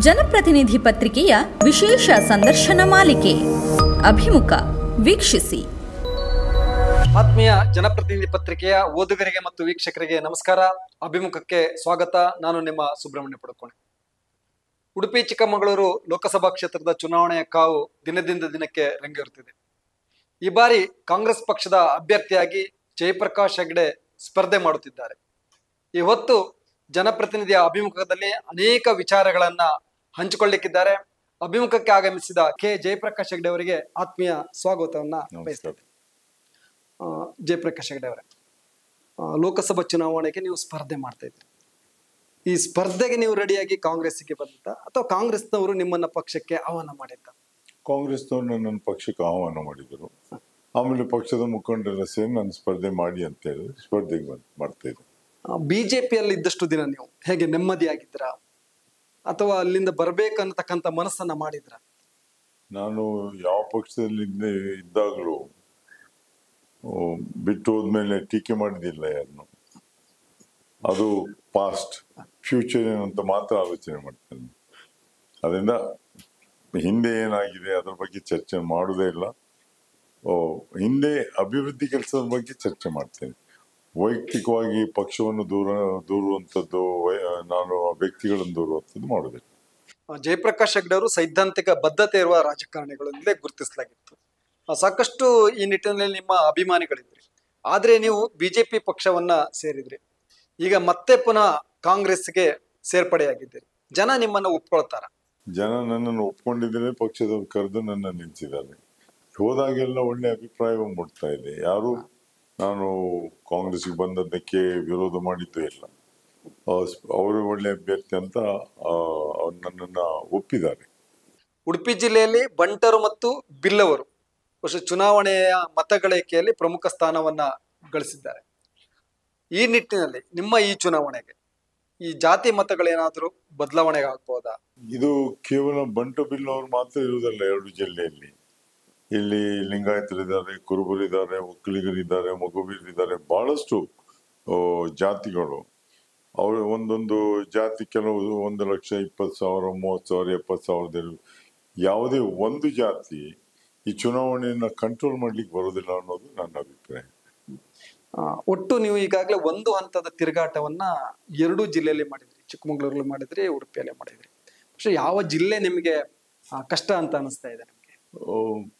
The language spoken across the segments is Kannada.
ಜನಪ್ರತಿನಿಧಿ ಪತ್ರಿಕೆಯ ವಿಶೇಷ ಸಂದರ್ಶನ ಮಾಲಿಕೆ ಅಭಿಮುಖ ವೀಕ್ಷಿಸಿ ಆತ್ಮೀಯ ಜನಪ್ರತಿನಿಧಿ ಪತ್ರಿಕೆಯ ಓದುಗರಿಗೆ ಮತ್ತು ವೀಕ್ಷಕರಿಗೆ ನಮಸ್ಕಾರ ಅಭಿಮುಖಕ್ಕೆ ಸ್ವಾಗತ ನಾನು ನಿಮ್ಮ ಸುಬ್ರಹ್ಮಣ್ಯ ಪಡುಕೋಣೆ ಉಡುಪಿ ಚಿಕ್ಕಮಗಳೂರು ಲೋಕಸಭಾ ಕ್ಷೇತ್ರದ ಚುನಾವಣೆಯ ಕಾವು ದಿನದಿಂದ ದಿನಕ್ಕೆ ರಂಗೇರುತ್ತಿದೆ ಈ ಬಾರಿ ಕಾಂಗ್ರೆಸ್ ಪಕ್ಷದ ಅಭ್ಯರ್ಥಿಯಾಗಿ ಜಯಪ್ರಕಾಶ್ ಹೆಗ್ಡೆ ಸ್ಪರ್ಧೆ ಮಾಡುತ್ತಿದ್ದಾರೆ ಈ ಹೊತ್ತು ಜನಪ್ರತಿನಿಧಿಯ ಅಭಿಮುಖದಲ್ಲಿ ಅನೇಕ ವಿಚಾರಗಳನ್ನ ಹಂಚಿಕೊಳ್ಳಿಕ್ಕಿದ್ದಾರೆ ಅಭಿಮುಖಕ್ಕೆ ಆಗಮಿಸಿದ ಕೆ ಜಯಪ್ರಕಾಶ್ ಹೆಗ್ಡೆ ಅವರಿಗೆ ಆತ್ಮೀಯ ಸ್ವಾಗತವನ್ನ ಬಯಸ್ತೇನೆ ಆ, ಜಯಪ್ರಕಾಶ್ ಹೆಗಡೆ ಅವರೇ ಆ, ಲೋಕಸಭಾ ಚುನಾವಣೆಗೆ ನೀವು ಸ್ಪರ್ಧೆ ಮಾಡ್ತಾ ಇದ್ರಿ ಈ ಸ್ಪರ್ಧೆಗೆ ನೀವು ರೆಡಿಯಾಗಿ ಕಾಂಗ್ರೆಸ್ಸಿಗೆ ಬಂದಿದ್ದ ಅಥವಾ ಕಾಂಗ್ರೆಸ್ನವರು ನಿಮ್ಮನ್ನ ಪಕ್ಷಕ್ಕೆ ಆಹ್ವಾನ ಮಾಡಿದ್ದ ಕಾಂಗ್ರೆಸ್ನವ್ರು ನನ್ನ ಪಕ್ಷಕ್ಕೆ ಆಹ್ವಾನ ಮಾಡಿದರು ಆಮೇಲೆ ಪಕ್ಷದ ಮುಖಂಡರೆಲ್ಲ ಸೇರಿ ನಾನು ಸ್ಪರ್ಧೆ ಮಾಡಿ ಅಂತ ಹೇಳಿ ಸ್ಪರ್ಧೆಗೆ ಬಂದ್ ಮಾಡ್ತಾ ಇದ್ದೆ ಬಿಜೆಪಿಯಲ್ಲಿ ಇದ್ದಷ್ಟು ದಿನ ನೀವು ಹೇಗೆ ನೆಮ್ಮದಿಯಾಗಿದ್ದೀರಾ ಅಥವಾ ಅಲ್ಲಿಂದ ಬರ್ಬೇಕನ್ನತಕ್ಕಂಥ ಮನಸ್ಸನ್ನ ಮಾಡಿದ್ರ ನಾನು ಯಾವ ಪಕ್ಷದಲ್ಲಿ ಇದ್ದೆ ಇದ್ದಾಗಲೂ ಆ, ಬಿಟ್ಟು ಹೋದ್ಮೇಲೆ ಟೀಕೆ ಮಾಡಿದಿಲ್ಲ ಯಾರನ್ನು ಅದು ಪಾಸ್ಟ್ ಫ್ಯೂಚರ್ ಏನಂತ ಮಾತ್ರ ಆಲೋಚನೆ ಮಾಡ್ತೇನೆ ಅದರಿಂದ ಹಿಂದೆ ಏನಾಗಿದೆ ಅದ್ರ ಬಗ್ಗೆ ಚರ್ಚೆ ಮಾಡುವುದೇ ಇಲ್ಲ ಓ, ಹಿಂದೆ ಅಭಿವೃದ್ಧಿ ಕೆಲಸದ ಬಗ್ಗೆ ಚರ್ಚೆ ಮಾಡ್ತೇನೆ ವೈಯಕ್ತಿಕವಾಗಿ ಪಕ್ಷವನ್ನು ದೂರ ದೂರುವಂಥದ್ದು ವೈ- ನಾನು ಆ ವ್ಯಕ್ತಿಗಳನ್ನು ದೂರುವಂಥದ್ದು ಮಾಡುವುದಿಲ್ಲ ಆ, ಜಯಪ್ರಕಾಶ್ ಹೆಗ್ಡೆ ಅವರು ಸೈದ್ಧಾಂತಿಕ ಬದ್ಧತೆ ಇರುವ ರಾಜಕಾರಣಿಗಳಿಂದಲೇ ಗುರುತಿಸಲಾಗಿತ್ತು ಆ, ಸಾಕಷ್ಟು ಈ ನಿಟ್ಟಿನಲ್ಲಿ ನಿಮ್ಮ ಅಭಿಮಾನಿಗಳಿದ್ರಿ ಆದ್ರೆ ನೀವು ಬಿಜೆಪಿ ಪಕ್ಷವನ್ನ ಸೇರಿದ್ರಿ ಈಗ ಮತ್ತೆ ಪುನಃ ಕಾಂಗ್ರೆಸ್ಗೆ ಸೇರ್ಪಡೆಯಾಗಿದ್ದೀರಿ ಜನ ನಿಮ್ಮನ್ನ ಒಪ್ಕೊಳ್ತಾರ ಜನ ನನ್ನನ್ನು ಒಪ್ಕೊಂಡಿದ್ರೆ ಪಕ್ಷದವ್ರು ಕರೆದು ನನ್ನ ನಿಲ್ಸಿದ್ದಾರೆ ಹೋದಾಗೆಲ್ಲ ಒಳ್ಳೆ ಅಭಿಪ್ರಾಯ ಮೂಡ್ತಾ ಇದೆ ಯಾರು ನಾನು ಕಾಂಗ್ರೆಸ್ಗೆ ಬಂದದ್ದಕ್ಕೆ ವಿರೋಧ ಮಾಡಿದ್ದು ಇಲ್ಲ ಆ, ಸ್- ಅವರು ಒಳ್ಳೆ ಅಭ್ಯರ್ಥಿ ಅಂತ ಆ, ಅವ್ರು ನನ್ನನ್ನ ಒಪ್ಪಿದ್ದಾರೆ ಉಡುಪಿ ಜಿಲ್ಲೆಯಲ್ಲಿ ಬಂಟರು ಮತ್ತು ಬಿಲ್ಲವರು ಬಹುಶಃ ಚುನಾವಣೆಯ ಮತಗಳಿಕೆಯಲ್ಲಿ ಪ್ರಮುಖ ಸ್ಥಾನವನ್ನ ಗಳಿಸಿದ್ದಾರೆ ಈ ನಿಟ್ಟಿನಲ್ಲಿ ನಿಮ್ಮ ಈ ಚುನಾವಣೆಗೆ ಈ ಜಾತಿ ಮತಗಳೇನಾದ್ರೂ ಬದಲಾವಣೆ ಆಗ್ಬೋದಾ ಇದು ಕೇವಲ ಬಂಟು ಬಿಲ್ ಅವ್ರು ಮಾತ್ರ ಇರುವುದಲ್ಲ ಎರಡು ಜಿಲ್ಲೆಯಲ್ಲಿ ಇಲ್ಲಿ ಲಿಂಗಾಯತರಿದ್ದಾರೆ ಕುರುಬರಿದ್ದಾರೆ ಒಕ್ಕಲಿಗರಿದ್ದಾರೆ ಮಗುಬೀರಿದ್ದಾರೆ ಬಹಳಷ್ಟು ಆ, ಜಾತಿಗಳು ಅವರು ಒಂದೊಂದು ಜಾತಿ ಕೆಲವು ಒಂದು ಲಕ್ಷ ಇಪ್ಪತ್ತು ಸಾವಿರ ಮೂವತ್ತು ಸಾವಿರ ಎಪ್ಪತ್ತು ಸಾವಿರದ ಯಾವುದೇ ಒಂದು ಜಾತಿ ಈ ಚುನಾವಣೆಯನ್ನ ಕಂಟ್ರೋಲ್ ಮಾಡ್ಲಿಕ್ಕೆ ಬರೋದಿಲ್ಲ ಅನ್ನೋದು ನನ್ನ ಅಭಿಪ್ರಾಯ ಆ, ಒಟ್ಟು ನೀವು ಈಗಾಗಲೇ ಒಂದು ಹಂತದ ತಿರುಗಾಟವನ್ನ ಎರಡೂ ಜಿಲ್ಲೆಯಲ್ಲಿ ಮಾಡಿದ್ರಿ ಚಿಕ್ಕಮಗಳೂರಲ್ಲಿ ಮಾಡಿದ್ರಿ ಉಡುಪಿಯಲ್ಲಿ ಮಾಡಿದ್ರಿ പക്ഷെ ಯಾವ ಜಿಲ್ಲೆ ನಿಮಗೆ ಆ, ಕಷ್ಟ ಅಂತ ಅನಿಸ್ತಾ ಇದೆ ನಿಮಗೆ ಆ,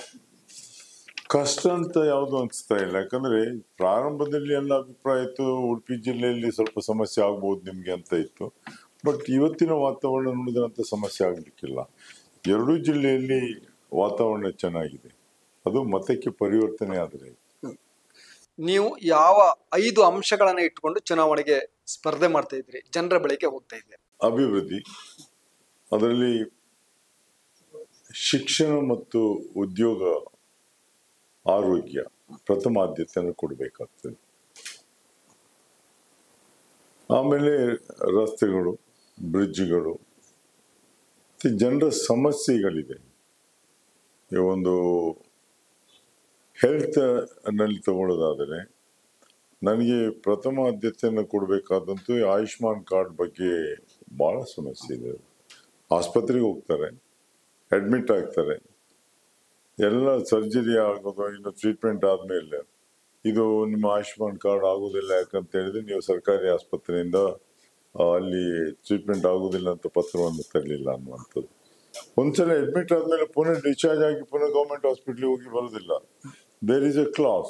ಕಷ್ಟ ಅಂತ ಯಾವುದು ಅನಿಸ್ತಾ ಇಲ್ಲ ಯಾಕಂದ್ರೆ ಪ್ರಾರಂಭದಲ್ಲಿ ಎಲ್ಲ ಅಭಿಪ್ರಾಯ ಇತ್ತು ಉಡುಪಿ ಜಿಲ್ಲೆಯಲ್ಲಿ ಸ್ವಲ್ಪ ಸಮಸ್ಯೆ ಆಗ್ಬೋದು ನಿಮ್ಗೆ ಅಂತ ಇತ್ತು ಬಟ್ ಇವತ್ತಿನ ವಾತಾವರಣ ನೋಡಿದ್ರೆ ಅಂತ ಸಮಸ್ಯೆ ಆಗ್ಲಿಕ್ಕಿಲ್ಲ ಎರಡೂ ಜಿಲ್ಲೆಯಲ್ಲಿ ವಾತಾವರಣ ಚೆನ್ನಾಗಿದೆ ಅದು ಮತಕ್ಕೆ ಪರಿವರ್ತನೆ ಆದರೆ ನೀವು ಯಾವ ಐದು ಅಂಶಗಳನ್ನ ಇಟ್ಕೊಂಡು ಚುನಾವಣೆಗೆ ಸ್ಪರ್ಧೆ ಮಾಡ್ತಾ ಇದ್ರಿ ಜನರ ಬಳಿಗೆ ಹೋಗ್ತಾ ಇದ್ದೀರಿ ಅಭಿವೃದ್ಧಿ ಅದರಲ್ಲಿ ಶಿಕ್ಷಣ ಮತ್ತು ಉದ್ಯೋಗ ಆರೋಗ್ಯ ಪ್ರಥಮ ಆದ್ಯತೆಯನ್ನು ಕೊಡಬೇಕಾಗ್ತದೆ ಆಮೇಲೆ ರಸ್ತೆಗಳು ಬ್ರಿಡ್ಜ್ಗಳು ಮತ್ತೆ ಜನರ ಸಮಸ್ಯೆಗಳಿದೆ ಈ ಒಂದು ಹೆಲ್ತ್ ನಲ್ಲಿ ತಗೊಳ್ಳೋದಾದರೆ ನನಗೆ ಪ್ರಥಮ ಆದ್ಯತೆಯನ್ನು ಕೊಡಬೇಕಾದಂತೂ ಈ ಆಯುಷ್ಮಾನ್ ಕಾರ್ಡ್ ಬಗ್ಗೆ ಬಹಳ ಸಮಸ್ಯೆ ಇದೆ ಆಸ್ಪತ್ರೆಗೆ ಹೋಗ್ತಾರೆ ಅಡ್ಮಿಟ್ ಆಗ್ತಾರೆ ಎಲ್ಲ ಸರ್ಜರಿ ಆಗೋದು ಇನ್ನು ಟ್ರೀಟ್ಮೆಂಟ್ ಆದಮೇಲೆ ಇದು ನಿಮ್ಮ ಆಯುಷ್ಮಾನ್ ಕಾರ್ಡ್ ಆಗೋದಿಲ್ಲ ಯಾಕಂತ ಹೇಳಿದ್ರೆ ನೀವು ಸರ್ಕಾರಿ ಆಸ್ಪತ್ರೆಯಿಂದ ಆ, ಅಲ್ಲಿ ಟ್ರೀಟ್ಮೆಂಟ್ ಆಗೋದಿಲ್ಲ ಅಂತ ಪತ್ರವನ್ನು ತರಲಿಲ್ಲ ಅನ್ನುವಂಥದ್ದು ಒಂದ್ಸಲ ಅಡ್ಮಿಟ್ ಆದ್ಮೇಲೆ ಪುನಃ ಡಿಸ್ಚಾರ್ಜ್ ಆಗಿ ಪುನಃ ಗೌರ್ಮೆಂಟ್ ಹಾಸ್ಪಿಟ್ಲಿಗೆ ಹೋಗಿ ಬರೋದಿಲ್ಲ ದೇರ್ ಇಸ್ ಎ ಕ್ಲಾಸ್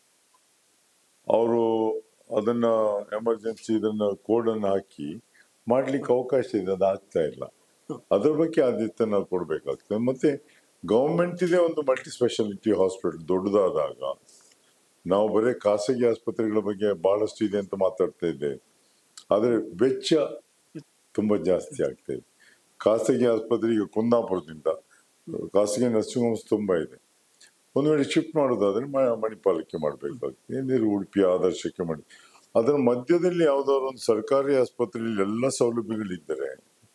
ಅವರು ಅದನ್ನ ಎಮರ್ಜೆನ್ಸಿ ಇದನ್ನ ಕೋಡ್ ಅನ್ನು ಹಾಕಿ ಮಾಡ್ಲಿಕ್ಕೆ ಅವಕಾಶ ಇದೆ ಅದು ಆಗ್ತಾ ಇಲ್ಲ ಅದ್ರ ಬಗ್ಗೆ ಆದ್ಯತೆ ನಾವು ಕೊಡ್ಬೇಕಾಗ್ತದೆ ಮತ್ತೆ ಗೌರ್ಮೆಂಟ್ ಇದೆ ಒಂದು ಮಲ್ಟಿ ಸ್ಪೆಷಾಲಿಟಿ ಹಾಸ್ಪಿಟಲ್ ದೊಡ್ಡದಾದಾಗ ನಾವು ಬರೀ ಖಾಸಗಿ ಆಸ್ಪತ್ರೆಗಳ ಬಗ್ಗೆ ಬಹಳಷ್ಟು ಇದೆ ಅಂತ ಮಾತಾಡ್ತಾ ಇದ್ದೇವೆ ಆದರೆ ವೆಚ್ಚ ತುಂಬಾ ಜಾಸ್ತಿ ಆಗ್ತಾ ಇದೆ ಖಾಸಗಿ ಆಸ್ಪತ್ರೆಗೆ ಕುಂದಾಪುರದಿಂದ ಖಾಸಗಿ ನರ್ಸಿಂಗ್ ಹೋಮ್ಸ್ ತುಂಬಾ ಇದೆ ಒಂದು ವೇಳೆ ಶಿಫ್ಟ್ ಮಾಡೋದಾದ್ರೆ ಮ- ಮಣಿಪಾಲಕ್ಕೆ ಮಾಡಬೇಕಾಗ್ತದೆ ಏನಿದ್ರು ಉಡುಪಿ ಆದರ್ಶಕ್ಕೆ ಮಾಡಿ ಅದರ ಮಧ್ಯದಲ್ಲಿ ಯಾವ್ದಾದ್ರು ಒಂದು ಸರ್ಕಾರಿ ಆಸ್ಪತ್ರೆಯಲ್ಲಿ ಎಲ್ಲ ಸೌಲಭ್ಯಗಳಿದ್ದರೆ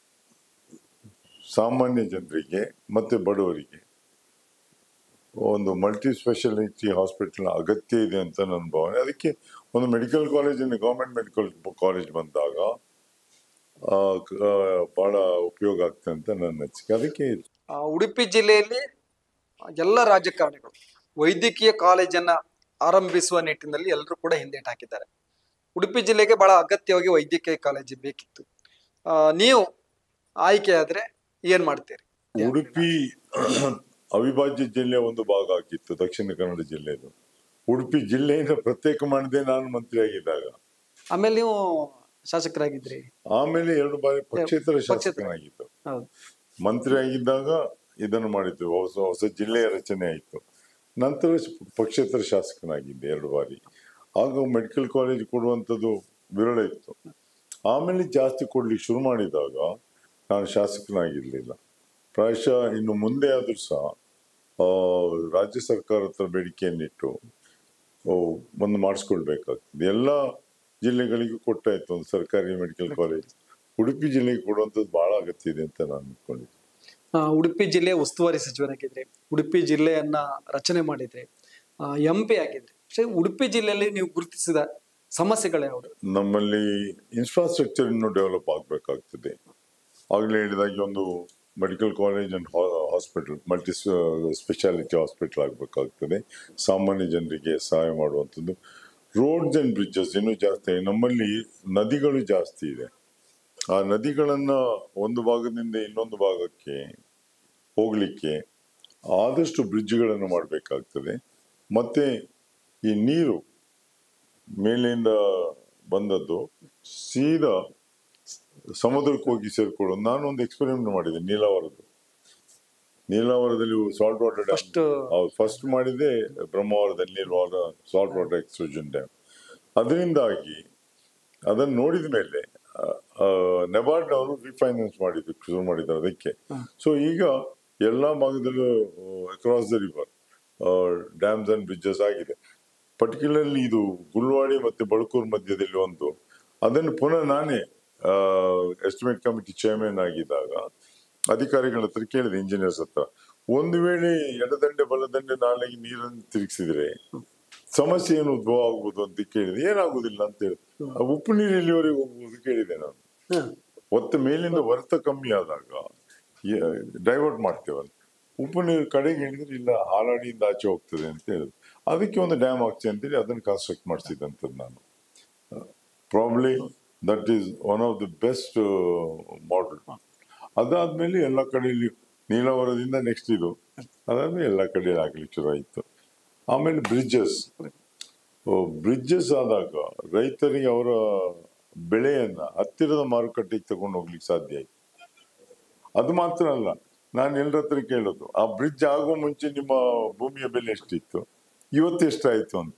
ಸಾಮಾನ್ಯ ಜನರಿಗೆ ಮತ್ತೆ ಬಡವರಿಗೆ ಒಂದು ಮಲ್ಟಿ ಸ್ಪೆಷಾಲಿಟಿ ಹಾಸ್ಪಿಟಲ್ ಅಗತ್ಯ ಇದೆ ಅಂತ ನನ್ನ ಭಾವನೆ ಅದಕ್ಕೆ ಒಂದು medical college government medical college ಬಂದಾಗ ಆ, ಕ- ಆ, ಬಹಳ ಉಪಯೋಗ ಆಗ್ತದೆ ಅಂತ ನನ್ನ ಅನಿಸಿಕೆ ಅದಕ್ಕೆ ಆ, ಉಡುಪಿ ಜಿಲ್ಲೆಯಲ್ಲಿ ಎಲ್ಲ ರಾಜಕಾರಣಿಗಳು ವೈದ್ಯಕೀಯ ಕಾಲೇಜನ್ನ ಆರಂಭಿಸುವ ನಿಟ್ಟಿನಲ್ಲಿ ಎಲ್ಲರೂ ಕೂಡ ಹಿಂದೇಟು ಹಾಕಿದ್ದಾರೆ ಉಡುಪಿ ಜಿಲ್ಲೆಗೆ ಬಹಳ ಅಗತ್ಯವಾಗಿ ವೈದ್ಯಕೀಯ ಕಾಲೇಜು ಬೇಕಿತ್ತು ಆ, ನೀವು ಆಯ್ಕೆ ಆದ್ರೆ ಏನ್ ಮಾಡ್ತೀರಿ ಉಡುಪಿ ಅವಿಭಾಜ್ಯ ಜಿಲ್ಲೆಯ ಒಂದು ಭಾಗ ಆಗಿತ್ತು ದಕ್ಷಿಣ ಕನ್ನಡ ಜಿಲ್ಲೆದು ಉಡುಪಿ ಜಿಲ್ಲೆಯಿಂದ ಪ್ರತ್ಯೇಕ ಮಾಡದೆ ನಾನು ಮಂತ್ರಿ ಆಗಿದ್ದಾಗ ಆಮೇಲೆ ನೀವು ಶಾಸಕರಾಗಿದ್ರಿ ಆಮೇಲೆ ಎರಡು ಬಾರಿ ಪಕ್ಷೇತರ ಪಕ್ಷೇತರ. ಶಾಸಕನಾಗಿದ್ದು ಹೌದು ಮಂತ್ರಿ ಆಗಿದ್ದಾಗ ಇದನ್ನು ಮಾಡಿದ್ದು ಹೊಸ ಹೊಸ ಜಿಲ್ಲೆಯ ರಚನೆ ಆಯಿತು ನಂತರ ಶ- ಪಕ್ಷೇತರ ಶಾಸಕನಾಗಿದ್ದೆ ಎರಡು ಬಾರಿ ಆಗ ಮೆಡಿಕಲ್ ಕಾಲೇಜ್ ಕೊಡುವಂಥದ್ದು ವಿರಳ ಇತ್ತು ಆಮೇಲೆ ಜಾಸ್ತಿ ಕೊಡ್ಲಿಕ್ಕೆ ಶುರು ಮಾಡಿದಾಗ ನಾನು ಶಾಸಕನಾಗಿರ್ಲಿಲ್ಲ ಪ್ರಾಯಶಃ ಇನ್ನು ಮುಂದೆ ಆದ್ರೂ ಸಹ ಆ, ರಾಜ್ಯ ಸರ್ಕಾರ ಹತ್ರ ಬೇಡಿಕೆಯನ್ನಿಟ್ಟು ಓ, ಒಂದು ಮಾಡಿಸ್ಕೊಳ್ಬೇಕಾಗ್ತದೆ ಎಲ್ಲ ಜಿಲ್ಲೆಗಳಿಗೂ ಕೊಟ್ಟಾಯ್ತು ಒಂದು ಸರ್ಕಾರಿ ಮೆಡಿಕಲ್ ಕಾಲೇಜ್ ಉಡುಪಿ ಜಿಲ್ಲೆಗೆ ಕೊಡುವಂಥದ್ದು ಬಹಳ ಅಗತ್ಯ ಇದೆ ಅಂತ ನಾನು ಅನ್ಕೊಂಡಿದ್ದೆ ಆ, ಉಡುಪಿ ಜಿಲ್ಲೆಯ ಉಸ್ತುವಾರಿ ಸಚಿವರಾಗಿದ್ರಿ ಉಡುಪಿ ಜಿಲ್ಲೆಯನ್ನ ರಚನೆ ಮಾಡಿದ್ರಿ ಎಂ ಪಿ ಆಗಿದ್ರಿ പക്ഷേ ಉಡುಪಿ ಜಿಲ್ಲೆಯಲ್ಲಿ ನೀವು ಗುರುತಿಸಿದ ಸಮಸ್ಯೆಗಳು ಯಾವುದು ನಮ್ಮಲ್ಲಿ ಇನ್ಫ್ರಾಸ್ಟ್ರಕ್ಚರ್ ಇನ್ನೂ ಡೆವಲಪ್ ಆಗಬೇಕಾಗ್ತದೆ ಆಗಲೇ ಹೇಳಿದಾಗೆ ಒಂದು medical college and hospital multi speciality hospital ಆಗಬೇಕಾಗ್ತದೆ ಸಾಮಾನ್ಯ ಜನರಿಗೆ ಸಹಾಯ ಮಾಡುವಂಥದ್ದು ರೋಡ್ಸ್ ಅಂಡ್ ಬ್ರಿಡ್ಜಸ್ ಇನ್ನೂ ಜಾಸ್ತಿ ನಮ್ಮಲ್ಲಿ ನದಿಗಳು ಜಾಸ್ತಿ ಇದೆ ಆ ನದಿಗಳನ್ನ ಒಂದು ಭಾಗದಿಂದ ಇನ್ನೊಂದು ಭಾಗಕ್ಕೆ ಹೋಗ್ಲಿಕ್ಕೆ ಆದಷ್ಟು ಬ್ರಿಡ್ಜ್ಗಳನ್ನು ಮಾಡಬೇಕಾಗ್ತದೆ ಮತ್ತೆ ಈ ನೀರು ಮೇಲಿಂದ ಬಂದದ್ದು ಸೀದಾ ಸಮುದ್ರಕ್ಕೆ ಹೋಗಿ ಸೇರ್ಕೊಳ್ಳೋದು ನಾನು ಒಂದು ಎಕ್ಸ್ಪೆರಿಮೆಂಟ್ ಮಾಡಿದೆ ನೀಲಾವರದ್ದು ನೀಲಾವರದಲ್ಲಿ ಸಾಲ್ಟ್ ವಾಟರ್ ಡ್ಯಾಮ್ ಫಸ್ಟ್ ಹೌದು ಫಸ್ಟ್ ಮಾಡಿದೆ ಬ್ರಹ್ಮಾವರದಲ್ಲಿ ನೀರು ಸಾಲ್ಟ್ ವಾಟರ್ ಎಕ್ಸ್ಟ್ರೂಷನ್ ಡ್ಯಾಮ್ ಅದರಿಂದಾಗಿ ಅದನ್ನು ನೋಡಿದ ಮೇಲೆ ನೆಬಾರ್ಡ್ನವರು ರಿಫೈನಾನ್ಸ್ ಮಾಡಿದ್ದು ಶುರು ಮಾಡಿದ್ದಾರೆ ಅದಕ್ಕೆ ಸೊ ಈಗ ಎಲ್ಲ ಭಾಗದಲ್ಲೂ across the river dams and bridges ಆಗಿದೆ ಪರ್ಟಿಕ್ಯುಲರ್ಲಿ ಇದು ಗುಲ್ವಾಡಿ ಮತ್ತೆ ಬಳ್ಕೂರ್ ಮಧ್ಯದಲ್ಲಿ ಒಂದು ಅದನ್ನು ಪುನಃ ನಾನೇ ಎಸ್ಟಿಮೇಟ್ ಕಮಿಟಿ ಚೇರ್ಮನ್ ಆಗಿದ್ದಾಗ ಅಧಿಕಾರಿಗಳ ಹತ್ರ ಕೇಳಿದೆ ಇಂಜಿನಿಯರ್ಸ್ ಹತ್ರ ಒಂದು ವೇಳೆ ಎಡದಂಡೆ ಬಲದಂಡೆ ನಾಲೆಗೆ ನೀರನ್ನು ತಿರುಗಿಸಿದ್ರೆ ಸಮಸ್ಯೆ ಏನು ಉದ್ಭವ ಆಗ್ಬೋದು ಅಂತ ಕೇಳಿದೆ ಏನಾಗುದಿಲ್ಲ ಅಂತ ಹೇಳಿ ಆ ಉಪ್ಪು ನೀರು ಎಲ್ಲಿವರೆಗೆ ಹೋಗ್ಬೋದು ಕೇಳಿದೆ ನಾನು ಒತ್ತ ಮೇಲಿಂದ ಹೊರತ ಕಮ್ಮಿ ಆದಾಗ ಡೈವರ್ಟ್ ಮಾಡ್ತೇವಲ್ಲ ಉಪ್ಪು ನೀರು ಕಡೆಗೆ ಹೇಳಿದ್ರೆ ಇಲ್ಲ ಹಾಲಾಡಿಯಿಂದ ಆಚೆ ಹೋಗ್ತದೆ ಅಂತ ಹೇಳಿದ್ರು ಅದಕ್ಕೆ ಒಂದು ಡ್ಯಾಮ್ ಹಾಕ್ಸಿ ಅಂತೇಳಿ ಅದನ್ನು ಕನ್ಸ್ಟ್ರಕ್ಟ್ ಮಾಡಿಸಿದಂಥದ್ದು ನಾನು probably that is one of the best model ಅದಾದ್ಮೇಲೆ ಎಲ್ಲ ಕಡೆಯಲ್ಲಿ ನೀಲಾವರದಿಂದ ನೆಕ್ಸ್ಟ್ ಇದು ಅದಾದ್ಮೇಲೆ ಎಲ್ಲ ಕಡೆ ಆಗ್ಲಿಕ್ಕೆ ಶುರು ಆಯಿತು ಆಮೇಲೆ ಬ್ರಿಡ್ಜಸ್ ಬ್ರಿಡ್ಜಸ್ ಆದಾಗ ರೈತರಿಗೆ ಅವರ ಬೆಳೆಯನ್ನ ಹತ್ತಿರದ ಮಾರುಕಟ್ಟೆಗೆ ತಗೊಂಡು ಹೋಗ್ಲಿಕ್ಕೆ ಸಾಧ್ಯ ಆಯ್ತು ಅದು ಮಾತ್ರ ಅಲ್ಲ ನಾನು ಎಲ್ಲರ ಹತ್ರ ಕೇಳೋದು ಆ ಬ್ರಿಡ್ಜ್ ಆಗೋ ಮುಂಚೆ ನಿಮ್ಮ ಭೂಮಿಯ ಬೆಲೆ ಎಷ್ಟಿತ್ತು ಇವತ್ತು ಎಷ್ಟಾಯ್ತು ಅಂತ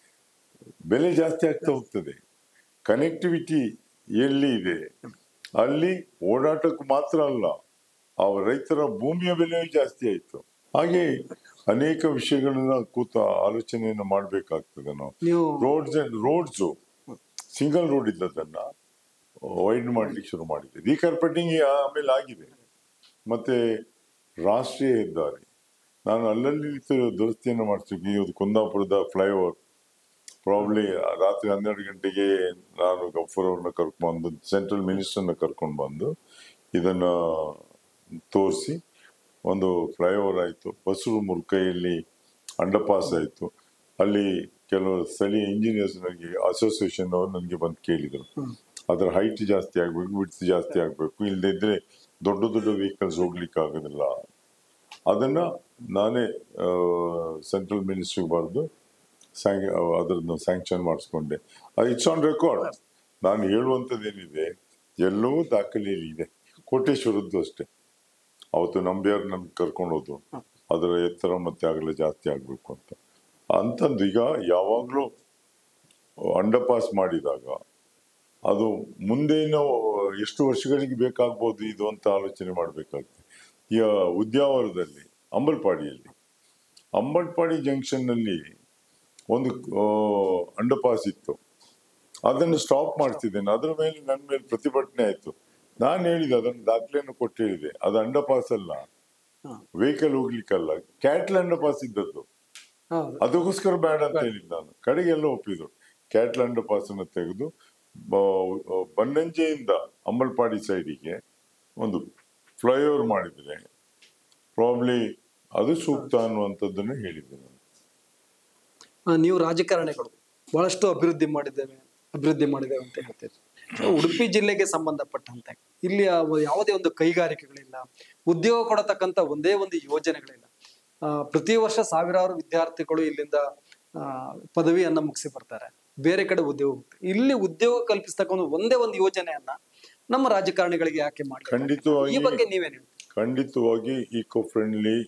ಬೆಲೆ ಜಾಸ್ತಿ ಆಗ್ತಾ ಹೋಗ್ತದೆ ಕನೆಕ್ಟಿವಿಟಿ ಎಲ್ಲಿ ಇದೆ ಅಲ್ಲಿ ಓಡಾಟಕ್ಕೆ ಮಾತ್ರ ಅಲ್ಲ ಆ ರೈತರ ಭೂಮಿಯ ಬೆಲೆಯೂ ಜಾಸ್ತಿ ಆಯ್ತು ಹಾಗೆ ಅನೇಕ ವಿಷಯಗಳನ್ನ ಕೂತ ಆಲೋಚನೆಯನ್ನು ಮಾಡಬೇಕಾಗ್ತದೆ ನಾವು ನೀವು roads and roads single road ಇದ್ದದನ್ನ ವೈಡ್ ಮಾಡ್ಲಿಕ್ಕೆ ಶುರು ಮಾಡಿದೆ ರೀಕಾರ್ಪೆಟಿಂಗ್ ಆಮೇಲೆ ಆಗಿದೆ ಮತ್ತೆ ರಾಷ್ಟ್ರೀಯ ಹೆದ್ದಾರಿ ನಾನು ಅಲ್ಲಲ್ಲಿ ದು- ದುರಸ್ತಿಯನ್ನು ಮಾಡ್ತಿದ್ದೆ ಇವತ್ತು ಕುಂದಾಪುರದ ಫ್ಲೈಓವರ್ ಪ್ರಾಬ್ಲಿ ರಾತ್ರಿ ಹನ್ನೆರಡು ಗಂಟೆಗೆ ನಾನು ಗಫೂರ್ ಅವ್ರನ್ನ ಕರ್ಕೊಂಡು ಸೆಂಟ್ರಲ್ ಮಿನಿಸ್ಟರ್ನ ಕರ್ಕೊಂಡು ಬಂದು ಇದನ್ನ ತೋರಿಸಿ ಒಂದು ಫ್ಲೈಓವರ್ ಆಯಿತು ಬಸರು ಮುರುಕೈಯಲ್ಲಿ ಅಂಡರ್ಪಾಸ್ ಆಯಿತು ಅಲ್ಲಿ ಕೆಲವು ಸ್ಥಳೀಯ ಇಂಜಿನಿಯರ್ಸ್ ನನಗೆ ಅಸೋಸಿಯೇಷನ್ ಅವರು ನನಗೆ ಬಂದು ಕೇಳಿದರು ಅದರ ಹೈಟ್ ಜಾಸ್ತಿ ಆಗಬೇಕು ವಿಡ್ತ್ ಜಾಸ್ತಿ ಆಗಬೇಕು ಇಲ್ಲದೆ ಇದ್ರೆ ದೊಡ್ಡ ದೊಡ್ಡ ವೆಹಿಕಲ್ಸ್ ಹೋಗ್ಲಿಕ್ಕೆ ಆಗೋದಿಲ್ಲ ಅದನ್ನ ನಾನೇ ಸೆಂಟ್ರಲ್ ಮಿನಿಸ್ಟ್ರಿಗೆ ಬರೆದು ಸ್ಯಾಂಗ್ ಅದನ್ನು ಸ್ಯಾಂಕ್ಷನ್ ಮಾಡಿಸ್ಕೊಂಡೆ ಇಟ್ಸ್ ಆನ್ ರೆಕಾರ್ಡ್ ನಾನು ಹೇಳುವಂಥದ್ದೇನಿದೆ ಎಲ್ಲವೂ ದಾಖಲೆಯಲ್ಲಿ ಇದೆ ಕೋಟೇಶ್ವರದ್ದು ಅಷ್ಟೇ ಅವತ್ತು ನಂಬಿಯಾರ್ ನನ್ಗೆ ಕರ್ಕೊಂಡು ಹೋದ್ರು ಅದರ ಎತ್ತರ ಮತ್ತೆ ಆಗಲೇ ಜಾಸ್ತಿ ಆಗಬೇಕು ಅಂತ ಅಂತಂದು ಈಗ ಯಾವಾಗಲೂ ಅಂಡರ್ಪಾಸ್ ಮಾಡಿದಾಗ ಅದು ಮುಂದೇನು ಎಷ್ಟು ವರ್ಷಗಳಿಗೆ ಬೇಕಾಗ್ಬೋದು ಇದು ಅಂತ ಆಲೋಚನೆ ಮಾಡಬೇಕಾಗ್ತದೆ ಈಗ ಉದ್ಯಾವರದಲ್ಲಿ ಅಂಬಲ್ಪಾಡಿಯಲ್ಲಿ ಅಂಬಲ್ಪಾಡಿ ಜಂಕ್ಷನ್ನಲ್ಲಿ ಒಂದು ಅಂಡರ್ಪಾಸ್ ಇತ್ತು ಅದನ್ನು ಸ್ಟಾಪ್ ಮಾಡ್ತಿದ್ದೇನೆ ಅದರ ಮೇಲೆ ನನ್ನ ಮೇಲೆ ಪ್ರತಿಭಟನೆ ಆಯ್ತು ನಾನು ಹೇಳಿದೆ ಅದನ್ನು ದಾಖಲೆಯನ್ನು ಕೊಟ್ಟು ಹೇಳಿದೆ ಅದು ಅಂಡರ್ಪಾಸ್ ಅಲ್ಲ ವೆಹಿಕಲ್ ಹೋಗ್ಲಿಕ್ಕಲ್ಲ ಕ್ಯಾಟ್ಲ್ ಅಂಡರ್ಪಾಸ್ ಇದ್ದದ್ದು ಹೌದು ಅದಕ್ಕೋಸ್ಕರ ಬೇಡ ಅಂತ ಹೇಳಿದ್ದು ನಾನು ಕಡೆಗೆಲ್ಲ ಒಪ್ಪಿದ್ರು ಕ್ಯಾಟ್ಲ್ ಅಂಡರ್ ಪಾಸ್ ಅನ್ನು ತೆಗೆದು ಬ- ಬನ್ನಂಜೆಯಿಂದ ಅಂಬಲ್ಪಾಡಿ ಸೈಡಿಗೆ ಒಂದು ಫ್ಲೈಓವರ್ ಮಾಡಿದರೆ ಪ್ರಾಬ್ಲಿ ಅದು ಸೂಕ್ತ ಅನ್ನುವಂಥದ್ದನ್ನು ಹೇಳಿದ್ದೆ ನಾನು ಆ, ನೀವು ರಾಜಕಾರಣಿಗಳು ಬಹಳಷ್ಟು ಅಭಿವೃದ್ಧಿ ಮಾಡಿದ್ದೇವೆ ಅಭಿವೃದ್ಧಿ ಮಾಡಿದ್ದೇವೆ ಅಂತ ಹೇಳ್ತೀರಿ ಸೊ, ಉಡುಪಿ ಜಿಲ್ಲೆಗೆ ಸಂಬಂಧಪಟ್ಟಂತೆ ಇಲ್ಲಿ ಯಾವ- ಯಾವುದೇ ಒಂದು ಕೈಗಾರಿಕೆಗಳಿಲ್ಲ ಉದ್ಯೋಗ ಕೊಡತಕ್ಕಂತ ಒಂದೇ ಒಂದು ಯೋಜನೆಗಳಿಲ್ಲ ಆ, ಪ್ರತಿ ವರ್ಷ ಸಾವಿರಾರು ವಿದ್ಯಾರ್ಥಿಗಳು ಇಲ್ಲಿಂದ ಆ, ಪದವಿಯನ್ನ ಮುಗಿಸಿ ಬರ್ತಾರೆ ಬೇರೆ ಕಡೆ ಉದ್ಯೋಗ ಹೋಗ್ತಾರೆ. ಇಲ್ಲಿ ಉದ್ಯೋಗ ಕಲ್ಪಿಸ್ತಕ್ಕಂಥ ಒಂದೇ ಒಂದು ಯೋಜನೆಯನ್ನ ನಮ್ಮ ರಾಜಕಾರಣಿಗಳಿಗೆ ಯಾಕೆ ಮಾಡಿ ಈ ಖಂಡಿತವಾಗಿ ಬಗ್ಗೆ ನೀವೇನ್ ಹೇಳ್ತೀರಿ ಖಂಡಿತವಾಗಿ ಈಕೋ ಫ್ರೆಂಡ್ಲಿ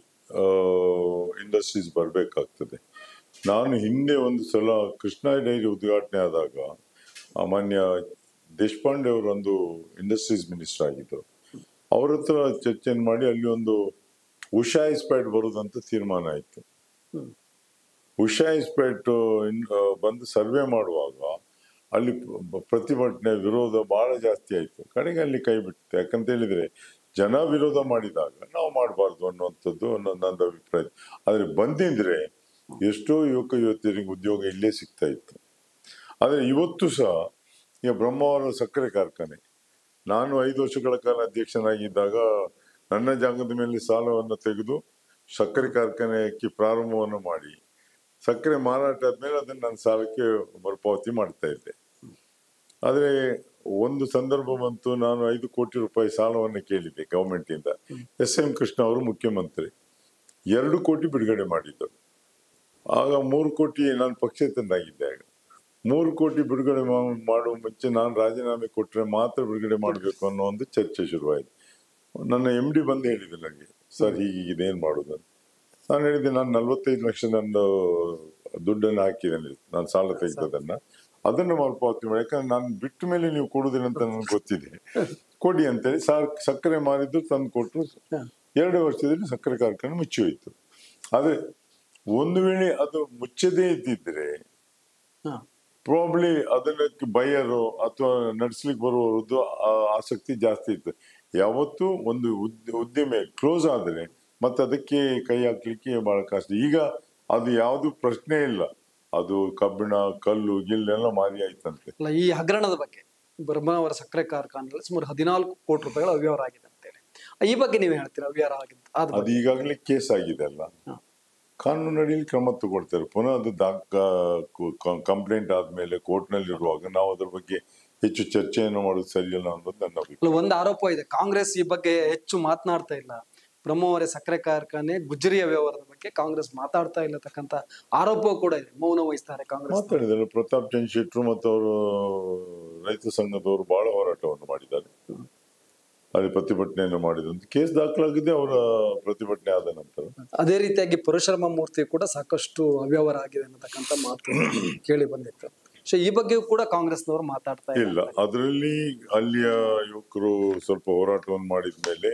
ಇಂಡಸ್ಟ್ರೀಸ್ ಬರಬೇಕಾಗ್ತದೆ ನಾನು ಹಿಂದೆ ಒಂದು ಸಲ ಕೃಷ್ಣ ಡೈರಿ ಉದ್ಘಾಟನೆ ಆದಾಗ ಆ ಮಾನ್ಯ ದೇಶಪಾಂಡೆ ಅವರೊಂದು ಇಂಡಸ್ಟ್ರೀಸ್ ಮಿನಿಸ್ಟರ್ ಆಗಿದ್ದರು ಅವ್ರ ಹತ್ರ ಚರ್ಚೆಯನ್ನು ಮಾಡಿ ಅಲ್ಲಿ ಒಂದು ಉಷಾ ಇಸ್ಪೈಟ್ ಬರೋದಂತ ತೀರ್ಮಾನ ಆಯಿತು ಹ್ಮ್. ಉಷಾ ಇಸ್ಪೈಟ್ ಬಂದು ಸರ್ವೆ ಮಾಡುವಾಗ ಅಲ್ಲಿ ಪ- ಪ್ರತಿಭಟನೆ ವಿರೋಧ ಬಹಳ ಜಾಸ್ತಿ ಆಯಿತು ಕಡೆಗೆ ಅಲ್ಲಿ ಕೈ ಬಿಟ್ಟು ಯಾಕಂತ ಹೇಳಿದ್ರೆ ಜನ ವಿರೋಧ ಮಾಡಿದಾಗ ನಾವು ಮಾಡಬಾರ್ದು ಅನ್ನುವಂಥದ್ದು ನನ್ನ ನಂದು ಅಭಿಪ್ರಾಯ ಆದರೆ ಬಂದಿದ್ರೆ ಎಷ್ಟೋ ಯುವಕ ಯುವತಿಯರಿಗೆ ಉದ್ಯೋಗ ಇಲ್ಲೇ ಸಿಗ್ತಾ ಇತ್ತು ಆದರೆ ಇವತ್ತು ಸಹ ಈಗ ಬ್ರಹ್ಮಾವರ ಸಕ್ಕರೆ ಕಾರ್ಖಾನೆ ನಾನು ಐದು ವರ್ಷಗಳ ಕಾಲ ಅಧ್ಯಕ್ಷನಾಗಿದ್ದಾಗ ನನ್ನ ಜಾಗದ ಮೇಲೆ ಸಾಲವನ್ನು ತೆಗೆದು ಸಕ್ಕರೆ ಕಾರ್ಖಾನೆಗೆ ಪ್ರಾರಂಭವನ್ನು ಮಾಡಿ ಸಕ್ಕರೆ ಮಾರಾಟ ಆದ್ಮೇಲೆ ಅದನ್ನು ನಾನು ಸಾಲಕ್ಕೆ ಮರುಪಾವತಿ ಮಾಡ್ತಾ ಇದ್ದೆ ಆದರೆ ಒಂದು ಸಂದರ್ಭ ಬಂತು ನಾನು ಐದು ಕೋಟಿ ರೂಪಾಯಿ ಸಾಲವನ್ನು ಕೇಳಿದ್ದೆ ಗವರ್ಮೆಂಟ್ ಇಂದ ಎಸ್ ಎಂ ಕೃಷ್ಣ ಅವರು ಮುಖ್ಯಮಂತ್ರಿ ಎರಡು ಕೋಟಿ ಬಿಡುಗಡೆ ಮಾಡಿದ್ದರು ಆಗ ಮೂರು ಕೋಟಿ ನಾನು ಪಕ್ಷೇತರನಾಗಿದ್ದೆ ಆಗ ಮೂರು ಕೋಟಿ ಬಿಡುಗಡೆ ಮಾ- ಮಾಡುವ ಮುಂಚೆ ನಾನು ರಾಜೀನಾಮೆ ಕೊಟ್ಟರೆ ಮಾತ್ರ ಬಿಡುಗಡೆ ಮಾಡಬೇಕು ಅನ್ನೋ ಒಂದು ಚರ್ಚೆ ಶುರುವಾಯಿತು ನನ್ನ ಎಂ ಡಿ ಬಂದು ಹೇಳಿದೆ ನನಗೆ ಸರ್ ಹೀಗಿದೆ ಏನು ಮಾಡೋದು ಅಂತ ನಾನು ಹೇಳಿದೆ ನಾನು ನಲ್ವತ್ತೈದು ಲಕ್ಷ ನನ್ನ ದುಡ್ಡನ್ನು ಹಾಕಿದ್ದೇನೆ ನಾನು ಸಾಲ ತೆಗೆದದನ್ನ ಅದನ್ನು ಮರುಪಾವತಿ ಮಾಡಿ ಯಾಕಂದ್ರೆ ನಾನು ಬಿಟ್ಟ ಮೇಲೆ ನೀವು ಕೊಡುದಿಲ್ಲ ಅಂತ ನನಗೆ ಗೊತ್ತಿದೆ ಕೊಡಿ ಅಂತೇಳಿ ಸಾರ್ ಸಕ್ಕರೆ ಮಾರಿದ್ದು ತಂದು ಕೊಟ್ಟರು ಎರಡು ವರ್ಷದಲ್ಲಿ ಸಕ್ಕರೆ ಕಾರ್ಖಾನೆ ಮುಚ್ಚಿ ಹೋಯಿತು ಆದರೆ ಒಂದು ವೇಳೆ ಅದು ಮುಚ್ಚದೇ ಇದ್ದಿದ್ರೆ ಹಾ ಪ್ರಾಬ್ಲಿ ಅದಕ್ಕೆ ಬೈಯರು ಅಥವಾ ನಡ್ಸ್ಲಿಕ್ಕೆ ಬರುವವರದ್ದು ಆ- ಆಸಕ್ತಿ ಜಾಸ್ತಿ ಇತ್ತು ಯಾವತ್ತೂ ಒಂದು ಉದ್- ಉದ್ದಿಮೆ ಕ್ಲೋಸ್ ಆದರೆ ಮತ್ತೆ ಅದಕ್ಕೆ ಕೈ ಹಾಕ್ಲಿಕ್ಕೆ ಬಹಳ ಕಷ್ಟ ಈಗ ಅದು ಯಾವುದು ಪ್ರಶ್ನೆ ಇಲ್ಲ ಅದು ಕಬ್ಬಿಣ ಕಲ್ಲು ಗಿಲ್ಲೆಲ್ಲ ಮಾರಿ ಆಯ್ತಂತೆ ಅಲ್ಲ ಈ ಹಗರಣದ ಬಗ್ಗೆ ಬ್ರಹ್ಮಾವರ ಸಕ್ಕರೆ ಕಾರ್ಖಾನೆಯಲ್ಲಿ ಸುಮಾರು ಹದಿನಾಲ್ಕು ಕೋಟಿ ರೂಪಾಯಿಗಳ ಅವ್ಯವಹಾರ ಆಗಿದೆ ಅಂತೇಳಿ ಈ ಬಗ್ಗೆ ನೀವು ಹೇಳ್ತೀರಾ ಅವ್ಯವಹಾರ ಆಗಿದ್ದು ಆದ ಅದು ಈಗಾಗಲೇ ಕೇಸ್ ಆಗಿದೆ ಅಲ್ಲ ಹಾ. ಕಾನೂನು ಅಡಿಯಲ್ಲಿ ಕ್ರಮ ತಗೊಳ್ತಾರೆ ಪುನಃ ಅದು ಕಂಪ್ಲೇಂಟ್ ಆದ್ಮೇಲೆ ಕೋರ್ಟ್ನಲ್ಲಿ ಇರುವಾಗ ನಾವು ಅದ್ರ ಬಗ್ಗೆ ಹೆಚ್ಚು ಚರ್ಚೆಯನ್ನು ಮಾಡೋದು ಸರಿಯಲ್ಲ ಅನ್ನೋದು ನನ್ನ ಅಭಿಪ್ರಾಯ ಅಲ್ಲ, ಒಂದು ಆರೋಪ ಇದೆ ಕಾಂಗ್ರೆಸ್ ಈ ಬಗ್ಗೆ ಹೆಚ್ಚು ಮಾತನಾಡ್ತಾ ಇಲ್ಲ ಬ್ರಹ್ಮಾವರ ಸಕ್ಕರೆ ಕಾರ್ಖಾನೆ ಗುಜರಿಯ ವ್ಯವಹಾರದ ಬಗ್ಗೆ ಕಾಂಗ್ರೆಸ್ ಮಾತಾಡ್ತಾ ಇಲ್ಲತಕ್ಕಂತ ಆರೋಪ ಕೂಡ ಇದೆ ಮೌನ ವಹಿಸ್ತಾರೆ ಕಾಂಗ್ರೆಸ್ ಮಾತಾಡಿದ್ದಾರೆ ಪ್ರತಾಪ್ ಚಂದ್ ಶೆಟ್ರು ಮತ್ತು ಅವರು ರೈತ ಸಂಘದವರು ಬಹಳ ಹೋರಾಟವನ್ನು ಮಾಡಿದ್ದಾರೆ ಅಲ್ಲಿ ಪ್ರತಿಭಟನೆಯನ್ನು ಮಾಡಿದ್ರು ಕೇಸ್ ದಾಖಲಾಗಿದೆ ಅವರ ಪ್ರತಿಭಟನೆ ಆದ ನಂತರ ಅದೇ ರೀತಿಯಾಗಿ ಪರಶುರಾಮ ಮೂರ್ತಿ ಕೂಡ ಸಾಕಷ್ಟು ಅವ್ಯವಹಾರ ಆಗಿದೆ ಅನ್ನತಕ್ಕಂಥ ಮಾತು ಕೇಳಿ ಬಂದಿತ್ತು ಸೊ ಈ ಬಗ್ಗೆಯೂ ಕೂಡ ಕಾಂಗ್ರೆಸ್ನವರು ಮಾತಾಡ್ತಾ ಇಲ್ಲ ಇಲ್ಲ ಅದರಲ್ಲಿ ಅಲ್ಲಿಯ ಯುವಕರು ಸ್ವಲ್ಪ ಹೋರಾಟವನ್ನು ಮಾಡಿದ ಮೇಲೆ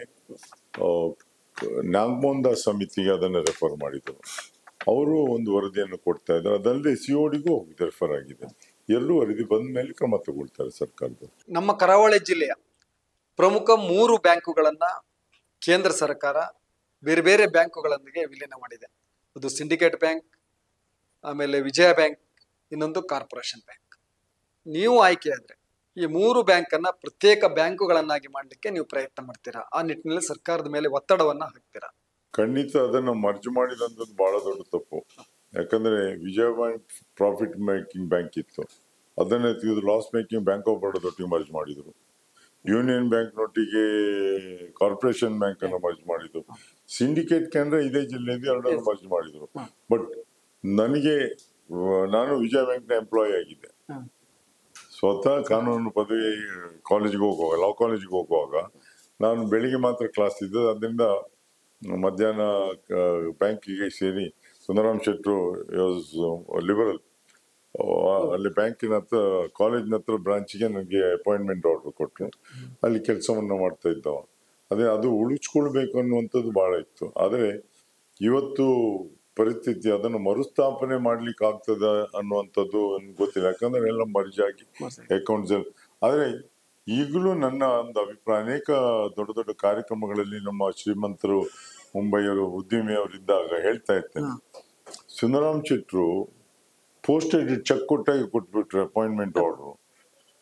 ನಾಗಮೋಹನ್ ದಾಸ್ ಸಮಿತಿಗೆ ಅದನ್ನು ರೆಫರ್ ಮಾಡಿದರು ಅವರು ಒಂದು ವರದಿಯನ್ನು ಕೊಡ್ತಾ ಇದ್ದಾರೆ ಅದಲ್ಲದೆ ಸಿಒಡಿಗೂ ಹೋಗಿ ರೆಫರ್ ಆಗಿದೆ ಎರಡೂ ವರದಿ ಬಂದ ಮೇಲೆ ಕ್ರಮ ತಗೊಳ್ತಾರೆ ಸರ್ಕಾರದವರು ನಮ್ಮ ಕರಾವಳಿ ಜಿಲ್ಲೆಯ ಪ್ರಮುಖ ಮೂರು ಬ್ಯಾಂಕುಗಳನ್ನ ಕೇಂದ್ರ ಸರ್ಕಾರ ಬೇರೆ ಬೇರೆ ಬ್ಯಾಂಕುಗಳೊಂದಿಗೆ ವಿಲೀನ ಮಾಡಿದೆ ಅದು ಸಿಂಡಿಕೇಟ್ ಬ್ಯಾಂಕ್ ಆಮೇಲೆ ವಿಜಯ ಬ್ಯಾಂಕ್ ಇನ್ನೊಂದು ಕಾರ್ಪೊರೇಷನ್ ಬ್ಯಾಂಕ್ ನೀವು ಆಯ್ಕೆಯಾದ್ರೆ ಈ ಮೂರು ಬ್ಯಾಂಕ್ ಅನ್ನ ಪ್ರತ್ಯೇಕ ಬ್ಯಾಂಕುಗಳನ್ನಾಗಿ ಮಾಡ್ಲಿಕ್ಕೆ ನೀವು ಪ್ರಯತ್ನ ಮಾಡ್ತೀರಾ ಆ ನಿಟ್ಟಿನಲ್ಲಿ ಸರ್ಕಾರದ ಮೇಲೆ ಒತ್ತಡವನ್ನ ಹಾಕ್ತೀರಾ ಖಂಡಿತ ಅದನ್ನ ಮರ್ಜ್ ಮಾಡಿದಂಥದ್ದು ಬಹಳ ದೊಡ್ಡ ತಪ್ಪು ಯಾಕಂದ್ರೆ Vijaya Bank profit making bank ಇತ್ತು ಅದನ್ನೇ ತೆಗೆದು ಲಾಸ್ ಮೇಕಿಂಗ್ ಬ್ಯಾಂಕ್ ಆಫ್ ಬರೋದೊಟ್ಟಿಗೆ ಮರ್ಜ್ ಮಾಡಿದ್ರು ಯೂನಿಯನ್ ಬ್ಯಾಂಕ್ ನೊಟ್ಟಿಗೆ ಕಾರ್ಪೊರೇಷನ್ ಬ್ಯಾಂಕ್ ಅನ್ನು ಮರ್ಜ್ ಮಾಡಿದ್ರು ಸಿಂಡಿಕೇಟ್ ಕೇಂದ್ರ ಇದೇ ಜಿಲ್ಲೆಯಿಂದ ಎರಡನ್ನು ಮರ್ಜ್ ಮಾಡಿದ್ರು ಬಟ್ ನನಗೆ ಆ, ನಾನು ವಿಜಯ ಬ್ಯಾಂಕ್ನ ಎಂಪ್ಲಾಯ್ ಆಗಿದ್ದೆ ಸ್ವತಃ ಕಾನೂನು ಪದವಿ ಕಾಲೇಜಿಗೆ ಹೋಗುವಾಗ ಲಾ ಕಾಲೇಜಿಗೆ ಹೋಗುವಾಗ ನಾನು ಬೆಳಿಗ್ಗೆ ಮಾತ್ರ ಕ್ಲಾಸ್ ಇದ್ದೆ ಅದರಿಂದ ಮಧ್ಯಾಹ್ನ ಬ್ಯಾಂಕಿಗೆ ಸೇರಿ ಸುಂದರಾಮ್ ಶೆಟ್ರು ಲಿಬರಲ್ ಅಲ್ಲಿ ಬ್ಯಾಂಕಿನ ಹತ್ರ ಕಾಲೇಜಿನ ಹತ್ರ ಬ್ರಾಂಚಿಗೆ ನನಗೆ ಅಪಾಯಿಂಟ್ಮೆಂಟ್ ಆರ್ಡರ್ ಕೊಟ್ಟರು ಅಲ್ಲಿ ಕೆಲಸವನ್ನು ಮಾಡ್ತಾ ಇದ್ದವ ಅದೇ ಅದು ಉಳಿಸ್ಕೊಳ್ಬೇಕು ಅನ್ನುವಂಥದ್ದು ಬಹಳ ಇತ್ತು ಆದರೆ ಇವತ್ತು ಪರಿಸ್ಥಿತಿ ಅದನ್ನು ಮರುಸ್ಥಾಪನೆ ಮಾಡ್ಲಿಕ್ಕೆ ಆಗ್ತದ ಅನ್ನುವಂಥದ್ದು ನನ್ಗೆ ಗೊತ್ತಿಲ್ಲ ಯಾಕಂದ್ರೆ ಎಲ್ಲ ಮರ್ಜ್ ಆಗಿ ಅಕೌಂಟ್ಸ್ ಆದರೆ ಈಗಲೂ ನನ್ನ ಒಂದು ಅಭಿಪ್ರಾಯ ಅನೇಕ ದೊಡ್ಡ ದೊಡ್ಡ ಕಾರ್ಯಕ್ರಮಗಳಲ್ಲಿ ನಮ್ಮ ಶ್ರೀಮಂತರು ಮುಂಬೈಯವರು ಉದ್ಯಮಿಯವರಿದ್ದಾಗ ಹೇಳ್ತಾ ಇರ್ತೇನೆ ಸುಂದರಾಮ್ ಶೆಟ್ರು ಪೋಸ್ಟೆಡ್ ಚೆಕ್ ಕೊಟ್ಟಾಗಿ ಕೊಟ್ಬಿಟ್ರು ಅಪಾಯಿಂಟ್ಮೆಂಟ್ ಆರ್ಡರ್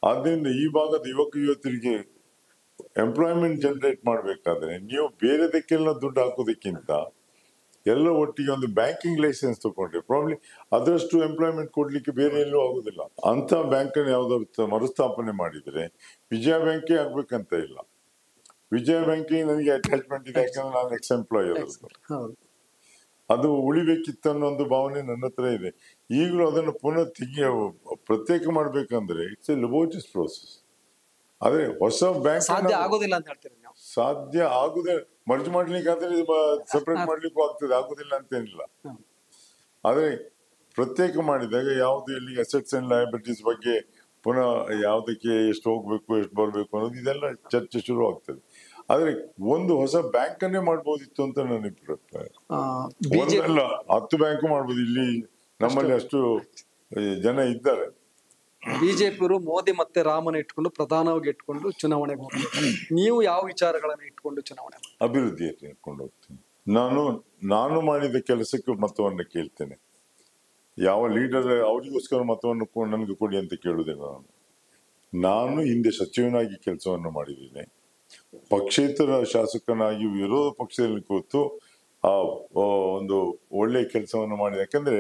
ಆದ್ರಿಂದ ಈ ಭಾಗದ ಯುವಕ ಯುವತಿಯರಿಗೆ ಎಂಪ್ಲಾಯ್ಮೆಂಟ್ ಜನರೇಟ್ ಮಾಡ್ಬೇಕಾದ್ರೆ ನೀವು ಬೇರೆದಕ್ಕೆಲ್ಲ ದುಡ್ಡು ಹಾಕೋದಕ್ಕಿಂತ ಎಲ್ಲ ಒಟ್ಟಿಗೆ ಒಂದು ಬ್ಯಾಂಕಿಂಗ್ ಲೈಸೆನ್ಸ್ ತಗೊಂಡ್ರೆ ಪ್ರಾಬ್ಲಿ ಅದರಷ್ಟು ಎಂಪ್ಲಾಯ್ಮೆಂಟ್ ಕೊಡ್ಲಿಕ್ಕೆ ಬೇರೆ ಎಲ್ಲೂ ಆಗುದಿಲ್ಲ ಅಂತ ಬ್ಯಾಂಕ್ ಯಾವ್ದಾದ್ರು ಮರುಸ್ಥಾಪನೆ ಮಾಡಿದ್ರೆ ವಿಜಯ ಬ್ಯಾಂಕೇ ಆಗ್ಬೇಕಂತ ಇಲ್ಲ ವಿಜಯ ಬ್ಯಾಂಕಿಗೆ ನನಗೆ ಅಟ್ಯಾಚ್ಮೆಂಟ್ ಇದೆ ಯಾಕಂದ್ರೆ ನಾನು ಎಕ್ಸ್ ಎಂಪ್ಲಾಯ್ ಅದ್ರದ್ದು ಹೌದು ಅದು ಉಳಿಬೇಕಿತ್ತು ಅನ್ನೋ ಒಂದು ಭಾವನೆ ನನ್ನ ಹತ್ರ ಇದೆ ಈಗಲೂ ಅದನ್ನು ಪುನಃ ತೆಗಿಯ ಪ್ರತ್ಯೇಕ ಮಾಡ್ಬೇಕಂದ್ರೆ ಇಟ್ಸ್ ಎ ಲಬೋಟಿಸ್ ಪ್ರೋಸೆಸ್ ಆದ್ರೆ ಹೊಸ ಬ್ಯಾಂಕ್ ಸಾಧ್ಯ ಆಗೋದಿಲ್ಲ ಅಂತ ಹೇಳ್ತೀರಿ ನೀವು ಸಾಧ್ಯ ಆಗುದೇ ಮರ್ಜ್ ಮಾಡ್ಲಿಕ್ಕೆ ಆದ್ರೆ ಸಪರೇಟ್ ಮಾಡ್ಲಿಕ್ಕೂ ಆಗ್ತದೆ ಆಗುದಿಲ್ಲ ಅಂತೇನಿಲ್ಲ ಹ್ಮ್. ಆದ್ರೆ ಪ್ರತ್ಯೇಕ ಮಾಡಿದಾಗ ಯಾವ್ದು ಇಲ್ಲಿ ಅಸೆಟ್ಸ್ ಅಂಡ್ ಲಯಬಿಲಿಟೀಸ್ ಬಗ್ಗೆ ಪುನಃ ಯಾವ್ದಕ್ಕೆ ಎಷ್ಟು ಹೋಗ್ಬೇಕು ಎಷ್ಟು ಬರ್ಬೇಕು ಅನ್ನೋದು ಇದೆಲ್ಲ ಚರ್ಚೆ ಶುರು ಆಗ್ತದೆ ಆದ್ರೆ ಒಂದು ಹೊಸ ಬ್ಯಾಂಕ್ ಅನ್ನೇ ಮಾಡ್ಬೋದಿತ್ತು ಅಂತ ನನ್ನ ಅಭಿಪ್ರಾಯ ಬಿಜೆಪಿ ಒಂದಲ್ಲ ಹತ್ತು ಬ್ಯಾಂಕ್ ಮಾಡ್ಬೋದು ಇಲ್ಲಿ ನಮ್ಮಲ್ಲಿ ಅಷ್ಟು ಆ, ಜನ ಇದ್ದಾರೆ ಬಿಜೆಪಿಯವರು ಮೋದಿ ಮತ್ತೆ ರಾಮನ ಇಟ್ಕೊಂಡು ಪ್ರಧಾನವಾಗಿ ಇಟ್ಕೊಂಡು ಚುನಾವಣೆಗೆ ಹೋಗ್ತಾರೆ ನೀವು ಯಾವ ವಿಚಾರಗಳನ್ನ ಇಟ್ಕೊಂಡು ಚುನಾವಣೆ ಮಾಡ್ತೀರಿ? ಅಭಿವೃದ್ಧಿಯಲ್ಲಿ ಇಟ್ಕೊಂಡು ಹೋಗ್ತೀನಿ ನಾನು ನಾನು ಮಾಡಿದ ಕೆಲಸಕ್ಕೆ ಮತವನ್ನು ಕೇಳ್ತೇನೆ ಯಾವ ಲೀಡರ್ ಅವರಿಗೋಸ್ಕರ ಮತವನ್ನು ಕೊ- ನನಗೆ ಕೊಡಿ ಅಂತ ಕೇಳುವುದಿಲ್ಲ ನಾನು ನಾನು ಹಿಂದೆ ಸಚಿವನಾಗಿ ಕೆಲಸವನ್ನು ಮಾಡಿದ್ದೇನೆ ಪಕ್ಷೇತರ ಶಾಸಕನಾಗಿ ವಿರೋಧ ಪಕ್ಷದಲ್ಲಿ ಕೂತು ಆ ಆ, ಒಂದು ಒಳ್ಳೆಯ ಕೆಲಸವನ್ನು ಮಾಡಿದೆ ಯಾಕಂದ್ರೆ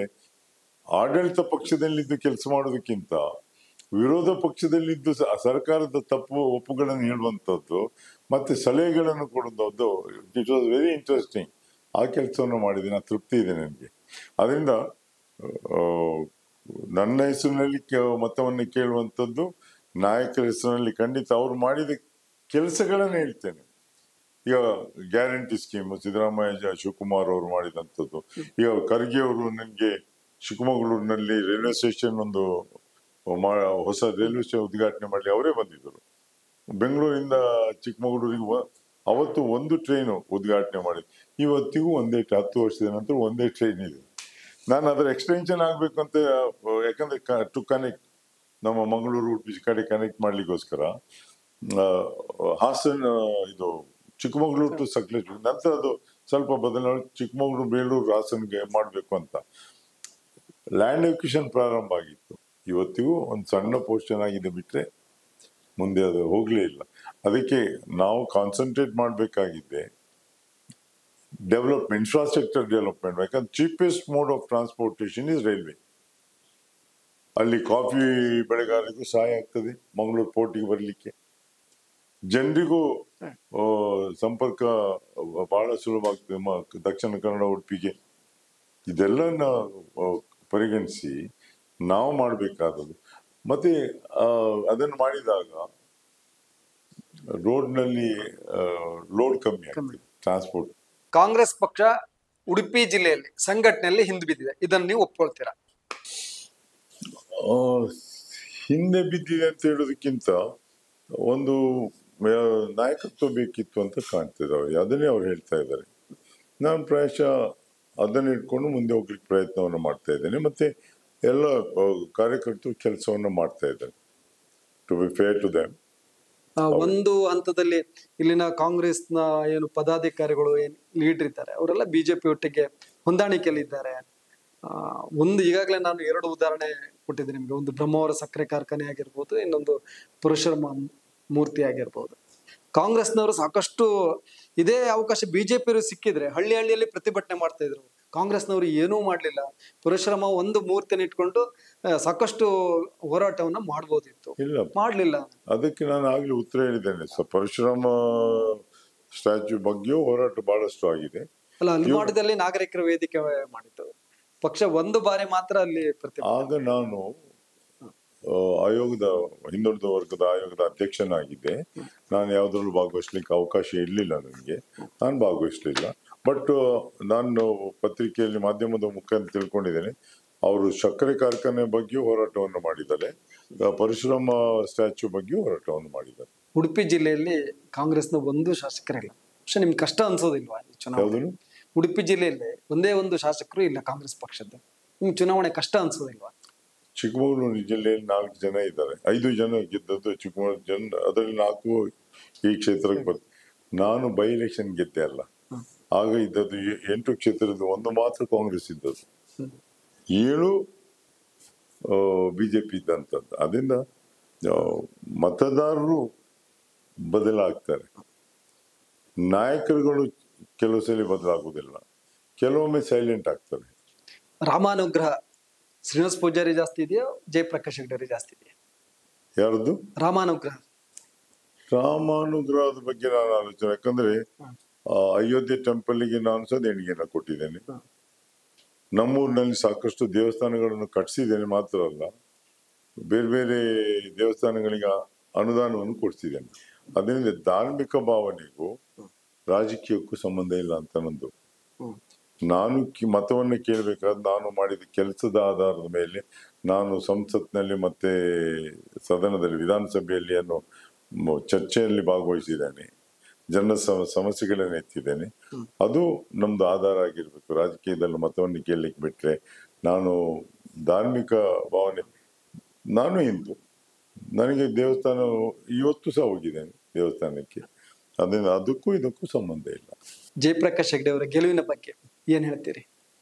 ಆಡಳಿತ ಪಕ್ಷದಲ್ಲಿದ್ದು ಕೆಲಸ ಮಾಡೋದಕ್ಕಿಂತ ವಿರೋಧ ಪಕ್ಷದಲ್ಲಿದ್ದು ಸ- ಸರ್ಕಾರದ ತಪ್ಪು ಒಪ್ಪುಗಳನ್ನು ಹೇಳುವಂಥದ್ದು ಮತ್ತೆ ಸಲಹೆಗಳನ್ನು ಕೊಡುವಂಥದ್ದು ಇಟ್ ವಾಸ್ ವೆರಿ ಇಂಟ್ರೆಸ್ಟಿಂಗ್ ಆ ಕೆಲಸವನ್ನು ಮಾಡಿದ್ದೀನಿ ಆ ತೃಪ್ತಿ ಇದೆ ನನಗೆ ಅದರಿಂದ ಆ, ನನ್ನ ಹೆಸರಿನಲ್ಲಿ ಕೆ- ಮತವನ್ನು ಕೇಳುವಂಥದ್ದು ನಾಯಕರ ಹೆಸರಿನಲ್ಲಿ ಖಂಡಿತ ಅವ್ರು ಮಾಡಿದ ಕೆಲಸಗಳನ್ನ ಹೇಳ್ತೇನೆ ಈಗ ಗ್ಯಾರಂಟಿ ಸ್ಕೀಮ್ ಸಿದ್ದರಾಮಯ್ಯ ಜ- ಶಿವಕುಮಾರ್ ಅವರು ಮಾಡಿದಂಥದ್ದು ಈಗ ಖರ್ಗೆ ಅವರು ನನಗೆ ಚಿಕ್ಕಮಗಳೂರಿನಲ್ಲಿ ರೈಲ್ವೆ ಸ್ಟೇಷನ್ ಒಂದು ಮಾ- ಹೊಸ ರೈಲ್ವೆ ಸ್ಟೇಷನ್ ಉದ್ಘಾಟನೆ ಮಾಡಲಿ ಅವರೇ ಬಂದಿದ್ದರು ಬೆಂಗಳೂರಿಂದ ಚಿಕ್ಕಮಗಳೂರಿಗೆ ವ- ಅವತ್ತು ಒಂದು ಟ್ರೈನು ಉದ್ಘಾಟನೆ ಮಾಡಿ ಇವತ್ತಿಗೂ ಒಂದೇ ಟ್ರೈ- ಹತ್ತು ವರ್ಷದ ನಂತರ ಒಂದೇ ಟ್ರೈನ್ ಇದೆ ನಾನು ಅದರ ಎಕ್ಸ್ಟೆನ್ಷನ್ ಆಗಬೇಕು ಅಂತ ಆ, ಯಾಕಂದ್ರೆ ಟು ಕನೆಕ್ಟ್ ನಮ್ಮ ಮಂಗಳೂರು ಉಡುಪಿ ಕಡೆ ಕನೆಕ್ಟ್ ಮಾಡ್ಲಿಕ್ಕೋಸ್ಕರ ಆ, ಹಾಸನ್ ಆ, ಇದು ಚಿಕ್ಕಮಗಳೂರು ಟು ಸಕಲೇಶ್ವರ ನಂತರ ಅದು ಸ್ವಲ್ಪ ಬದಲಾವಣೆ ಚಿಕ್ಕಮಗಳೂರು ಬೇಲೂರು ಹಾಸನ್ಗೆ ಮಾಡಬೇಕು ಅಂತ ಲ್ಯಾಂಡ್ ಎಕ್ವಿಷನ್ ಪ್ರಾರಂಭ ಆಗಿತ್ತು ಇವತ್ತಿಗೂ ಒಂದು ಸಣ್ಣ ಪೋರ್ಷನ್ ಆಗಿದೆ ಬಿಟ್ರೆ ಮುಂದೆ ಅದು ಹೋಗ್ಲೇ ಇಲ್ಲ ಅದಕ್ಕೆ ನಾವು ಕಾನ್ಸಂಟ್ರೇಟ್ ಮಾಡಬೇಕಾಗಿದ್ದೆ ಡೆವಲಪ್ಮೆಂಟ್ ಇನ್ಫ್ರಾಸ್ಟ್ರಕ್ಚರ್ ಡೆವಲಪ್ಮೆಂಟ್ ಯಾಕಂದ್ರೆ cheapest mode of transportation is railway ಅಲ್ಲಿ ಕಾಫಿ ಬೆಳೆಗಾರರಿಗೂ ಸಹಾಯ ಆಗ್ತದೆ ಮಂಗಳೂರು ಪೋರ್ಟಿಗೆ ಬರಲಿಕ್ಕೆ ಜನರಿಗೂ ಆ, ಸಂಪರ್ಕ ಬಹಳ ಸುಲಭ ಆಗ್ತದೆ ಮ- ದಕ್ಷಿಣ ಕನ್ನಡ ಉಡುಪಿಗೆ ಇದೆಲ್ಲ ಪರಿಗಣಿಸಿ ನಾವು ಮಾಡಬೇಕಾದದ್ದು ಮತ್ತೆ ಆ, ಅದನ್ನು ಮಾಡಿದಾಗ ರೋಡ್ನಲ್ಲಿ ಲೋಡ್ ಕಮ್ಮಿ ಆಗ್ತದೆ ಟ್ರಾನ್ಸ್ಪೋರ್ಟ್ ಕಾಂಗ್ರೆಸ್ ಪಕ್ಷ ಉಡುಪಿ ಜಿಲ್ಲೆಯಲ್ಲಿ ಸಂಘಟನೆಯಲ್ಲಿ ಹಿಂದೆ ಬಿದ್ದಿದೆ ಇದನ್ನ ನೀವು ಒಪ್ಕೊಳ್ತೀರಾ ಆ, ಹಿಂದೆ ಬಿದ್ದಿದೆ ಅಂತ ಹೇಳೋದಕ್ಕಿಂತ ಒಂದು ಆ, ನಾಯಕತ್ವ ಬೇಕಿತ್ತು ಅಂತ ಕಾಣ್ತದೆ ಅವ್ರಿಗೆ ಅದನ್ನೇ ಅವ್ರು ಹೇಳ್ತಾ ಇದ್ದಾರೆ ನಾನು ಪ್ರಾಯಶಃ ಅದನ್ನ ಇಟ್ಕೊಂಡು ಮುಂದೆ ಹೋಗ್ಲಿಕ್ಕೆ ಪ್ರಯತ್ನವನ್ನು ಮಾಡ್ತಾ ಇದ್ದೇನೆ ಮತ್ತೆ ಎಲ್ಲ ಆ, ಕಾರ್ಯಕರ್ತರು ಕೆಲಸವನ್ನು ಮಾಡ್ತಾ ಇದ್ದಾರೆ to be fair to them ಆ, ಒಂದು ಹಂತದಲ್ಲಿ ಇಲ್ಲಿನ ಕಾಂಗ್ರೆಸ್ನ ಏನು ಪದಾಧಿಕಾರಿಗಳು ಏನ್ ಲೀಡರ್ ಇದ್ದಾರೆ ಅವರೆಲ್ಲ ಬಿಜೆಪಿ ಒಟ್ಟಿಗೆ ಹೊಂದಾಣಿಕೆಯಲ್ಲಿ ಇದ್ದಾರೆ ಆ, ಒಂದು ಈಗಾಗಲೇ ನಾನು ಎರಡು ಉದಾಹರಣೆ ಕೊಟ್ಟಿದ್ದೆ ನಿಮ್ಗೆ ಒಂದು ಬ್ರಹ್ಮಾವರ ಸಕ್ಕರೆ ಕಾರ್ಖಾನೆ ಆಗಿರ್ಬೋದು ಇನ್ನೊಂದು ಪುರುಷರ ಮೂರ್ತಿ ಆಗಿರ್ಬೋದು ಕಾಂಗ್ರೆಸ್ನವರು ಸಾಕಷ್ಟು ಇದೇ ಅವಕಾಶ ಬಿಜೆಪಿ ಸಿಕ್ಕಿದ್ರೆ ಹಳ್ಳಿ ಹಳ್ಳಿಯಲ್ಲಿ ಪ್ರತಿಭಟನೆ ಮಾಡ್ತಾ ಇದ್ರು ಕಾಂಗ್ರೆಸ್ನವರು ಏನೂ ಮಾಡ್ಲಿಲ್ಲ ಪರಶುರಾಮ ಒಂದು ಮೂರ್ತಿನ ಇಟ್ಕೊಂಡು ಆ, ಸಾಕಷ್ಟು ಹೋರಾಟವನ್ನ ಮಾಡ್ಬೋದಿತ್ತು ಇಲ್ಲ ಮಾಡ್ಲಿಲ್ಲ ಅದಕ್ಕೆ ನಾನು ಆಗ್ಲೇ ಉತ್ತರ ಹೇಳಿದ್ದೇನೆ ಸ ಪರಶುರಾಮ ಸ್ಟ್ಯಾಚ್ಯೂ ಬಗ್ಗೆಯೂ ಹೋರಾಟ ಬಹಳಷ್ಟು ಆಗಿದೆ ಅಲ್ಲ ಅಲ್ಲಿ ಮಾಡಿದಲ್ಲಿ ನಾಗರಿಕರ ವೇದಿಕೆ ಮಾಡಿತ್ತು ಪಕ್ಷ ಒಂದು ಬಾರಿ ಮಾತ್ರ ಅಲ್ಲಿ ಪ್ರತಿ ಆಗ ನಾನು ಆ, ಆಯೋಗದ ಹಿಂದುಳಿದ ವರ್ಗದ ಆಯೋಗದ ಅಧ್ಯಕ್ಷನಾಗಿದ್ದೆ ನಾನು ಯಾವುದ್ರಲ್ಲೂ ಭಾಗವಹಿಸ್ಲಿಕ್ಕೆ ಅವಕಾಶ ಇರಲಿಲ್ಲ ನನಗೆ ನಾನು ಭಾಗವಹಿಸ್ಲಿಲ್ಲ ಬಟ್ ನಾನು ಪತ್ರಿಕೆಯಲ್ಲಿ ಮಾಧ್ಯಮದ ಮುಖಾಂತರ ತಿಳ್ಕೊಂಡಿದ್ದೇನೆ ಅವರು ಸಕ್ಕರೆ ಕಾರ್ಖಾನೆ ಬಗ್ಗೆಯೂ ಹೋರಾಟವನ್ನು ಮಾಡಿದ್ದಾರೆ ಆ, ಪರಶುರಾಮ ಸ್ಟ್ಯಾಚ್ಯೂ ಬಗ್ಗೆಯೂ ಹೋರಾಟವನ್ನು ಮಾಡಿದ್ದಾರೆ ಉಡುಪಿ ಜಿಲ್ಲೆಯಲ್ಲಿ ಕಾಂಗ್ರೆಸ್ನ ಒಂದು ಶಾಸಕರಿಲ್ಲ പക്ഷെ ನಿಮ್ಗೆ ಕಷ್ಟ ಅನ್ಸೋದಿಲ್ವಾ ಈ ಚುನಾವಣೆ ಯಾವುದನ್ನು ಉಡುಪಿ ಜಿಲ್ಲೆಯಲ್ಲಿ ಒಂದೇ ಒಂದು ಶಾಸಕರು ಇಲ್ಲ ಕಾಂಗ್ರೆಸ್ ಪಕ್ಷದ್ದು ನಿಮ್ಗೆ ಚುನಾವಣೆ ಕಷ್ಟ ಅನ್ಸೋದಿಲ್ವಾ ಚಿಕ್ಕಮಗಳೂರು ಜಿಲ್ಲೆಯಲ್ಲಿ ನಾಲ್ಕು ಜನ ಇದ್ದಾರೆ ಐದು ಜನ ಗೆದ್ದದ್ದು ಚಿಕ್ಕಮಗಳೂರು ಜನ ಅದರಲ್ಲಿ ನಾಲ್ಕು ಈ ಕ್ಷೇತ್ರಕ್ಕೆ ಬರ್ತಾರೆ ನಾನು ಬೈ ಎಲೆಕ್ಷನ್ ಗೆದ್ದೆ ಅಲ್ಲ ಆಗ ಇದ್ದದ್ದು ಎ- ಎಂಟು ಕ್ಷೇತ್ರದ ಒಂದು ಮಾತ್ರ ಕಾಂಗ್ರೆಸ್ ಇದ್ದದ್ದು ಏಳು ಬಿಜೆಪಿ ಇದ್ದಂಥದ್ದು ಅದರಿಂದ ಆ, ಮತದಾರರು ಬದಲಾಗ್ತಾರೆ ನಾಯಕರುಗಳು ಕೆಲವು ಸಲ ಬದಲಾಗುವುದಿಲ್ಲ ಕೆಲವೊಮ್ಮೆ ಸೈಲೆಂಟ್ ಆಗ್ತಾರೆ ರಾಮಾನುಗ್ರಹ ಶ್ರೀನಿವಾಸ್ ಪೂಜಾರಿ ಜಾಸ್ತಿ ಇದೆಯೋ ಜಯಪ್ರಕಾಶ್ ಹೆಗ್ಡೆ ಜಾಸ್ತಿ ಇದೆಯಾ ಯಾರ್ದು ರಾಮಾನುಗ್ರಹ ರಾಮಾನುಗ್ರಹದ ಬಗ್ಗೆ ನಾನು ಆಲೋಚನೆ ಯಾಕಂದ್ರೆ ಆ, ಅಯೋಧ್ಯೆ ಟೆಂಪಲ್ಗೆ ನಾನು ಸಹ ದೇಣಿಗೆನ ಕೊಟ್ಟಿದ್ದೇನೆ ಹ. ನಮ್ಮೂರಿನಲ್ಲಿ ಸಾಕಷ್ಟು ದೇವಸ್ಥಾನಗಳನ್ನು ಕಟ್ಟಿಸಿದ್ದೇನೆ ಮಾತ್ರ ಅಲ್ಲ ಬೇರೆ ಬೇರೆ ದೇವಸ್ಥಾನಗಳಿಗೆ ಅನುದಾನವನ್ನು ಕೊಡಿಸಿದ್ದೇನೆ ಅದರಿಂದ ಧಾರ್ಮಿಕ ಭಾವನೆಗೂ ರಾಜಕೀಯಕ್ಕೂ ಸಂಬಂಧ ಇಲ್ಲ ಅಂತ ನಂದು ಹ್ಮ್. ನಾನು ಕಿ- ಮತವನ್ನು ಕೇಳಬೇಕಾದ್ರೆ ನಾನು ಮಾಡಿದ ಕೆಲಸದ ಆಧಾರದ ಮೇಲೆ ನಾನು ಸಂಸತ್ನಲ್ಲಿ ಮತ್ತೆ ಸದನದಲ್ಲಿ ವಿಧಾನಸಭೆಯಲ್ಲಿ ಅನ್ನೋ ಮ- ಚರ್ಚೆಯಲ್ಲಿ ಭಾಗವಹಿಸಿದ್ದೇನೆ ಜನ ಸಮ- ಸಮಸ್ಯೆಗಳನ್ನು ಎತ್ತಿದ್ದೇನೆ ಅದು ನಮ್ದು ಆಧಾರ ಆಗಿರ್ಬೇಕು ರಾಜಕೀಯದಲ್ಲಿ ಮತವನ್ನು ಕೇಳಲಿಕ್ಕೆ ಬಿಟ್ರೆ ನಾನು ಧಾರ್ಮಿಕ ಭಾವನೆ ನಾನು ಹಿಂದೂ ನನಗೆ ದೇವಸ್ಥಾನ ಇವತ್ತು ಸಹ ಹೋಗಿದ್ದೇನೆ ದೇವಸ್ಥಾನಕ್ಕೆ ಅದರಿಂದ ಅದಕ್ಕೂ ಇದಕ್ಕೂ ಸಂಬಂಧ ಇಲ್ಲ ಜಯಪ್ರಕಾಶ್ ಹೆಗ್ಡೆ ಅವರ ಗೆಲುವಿನ ಬಗ್ಗೆ ಏನ್ ಹೇಳ್ತೀರಿ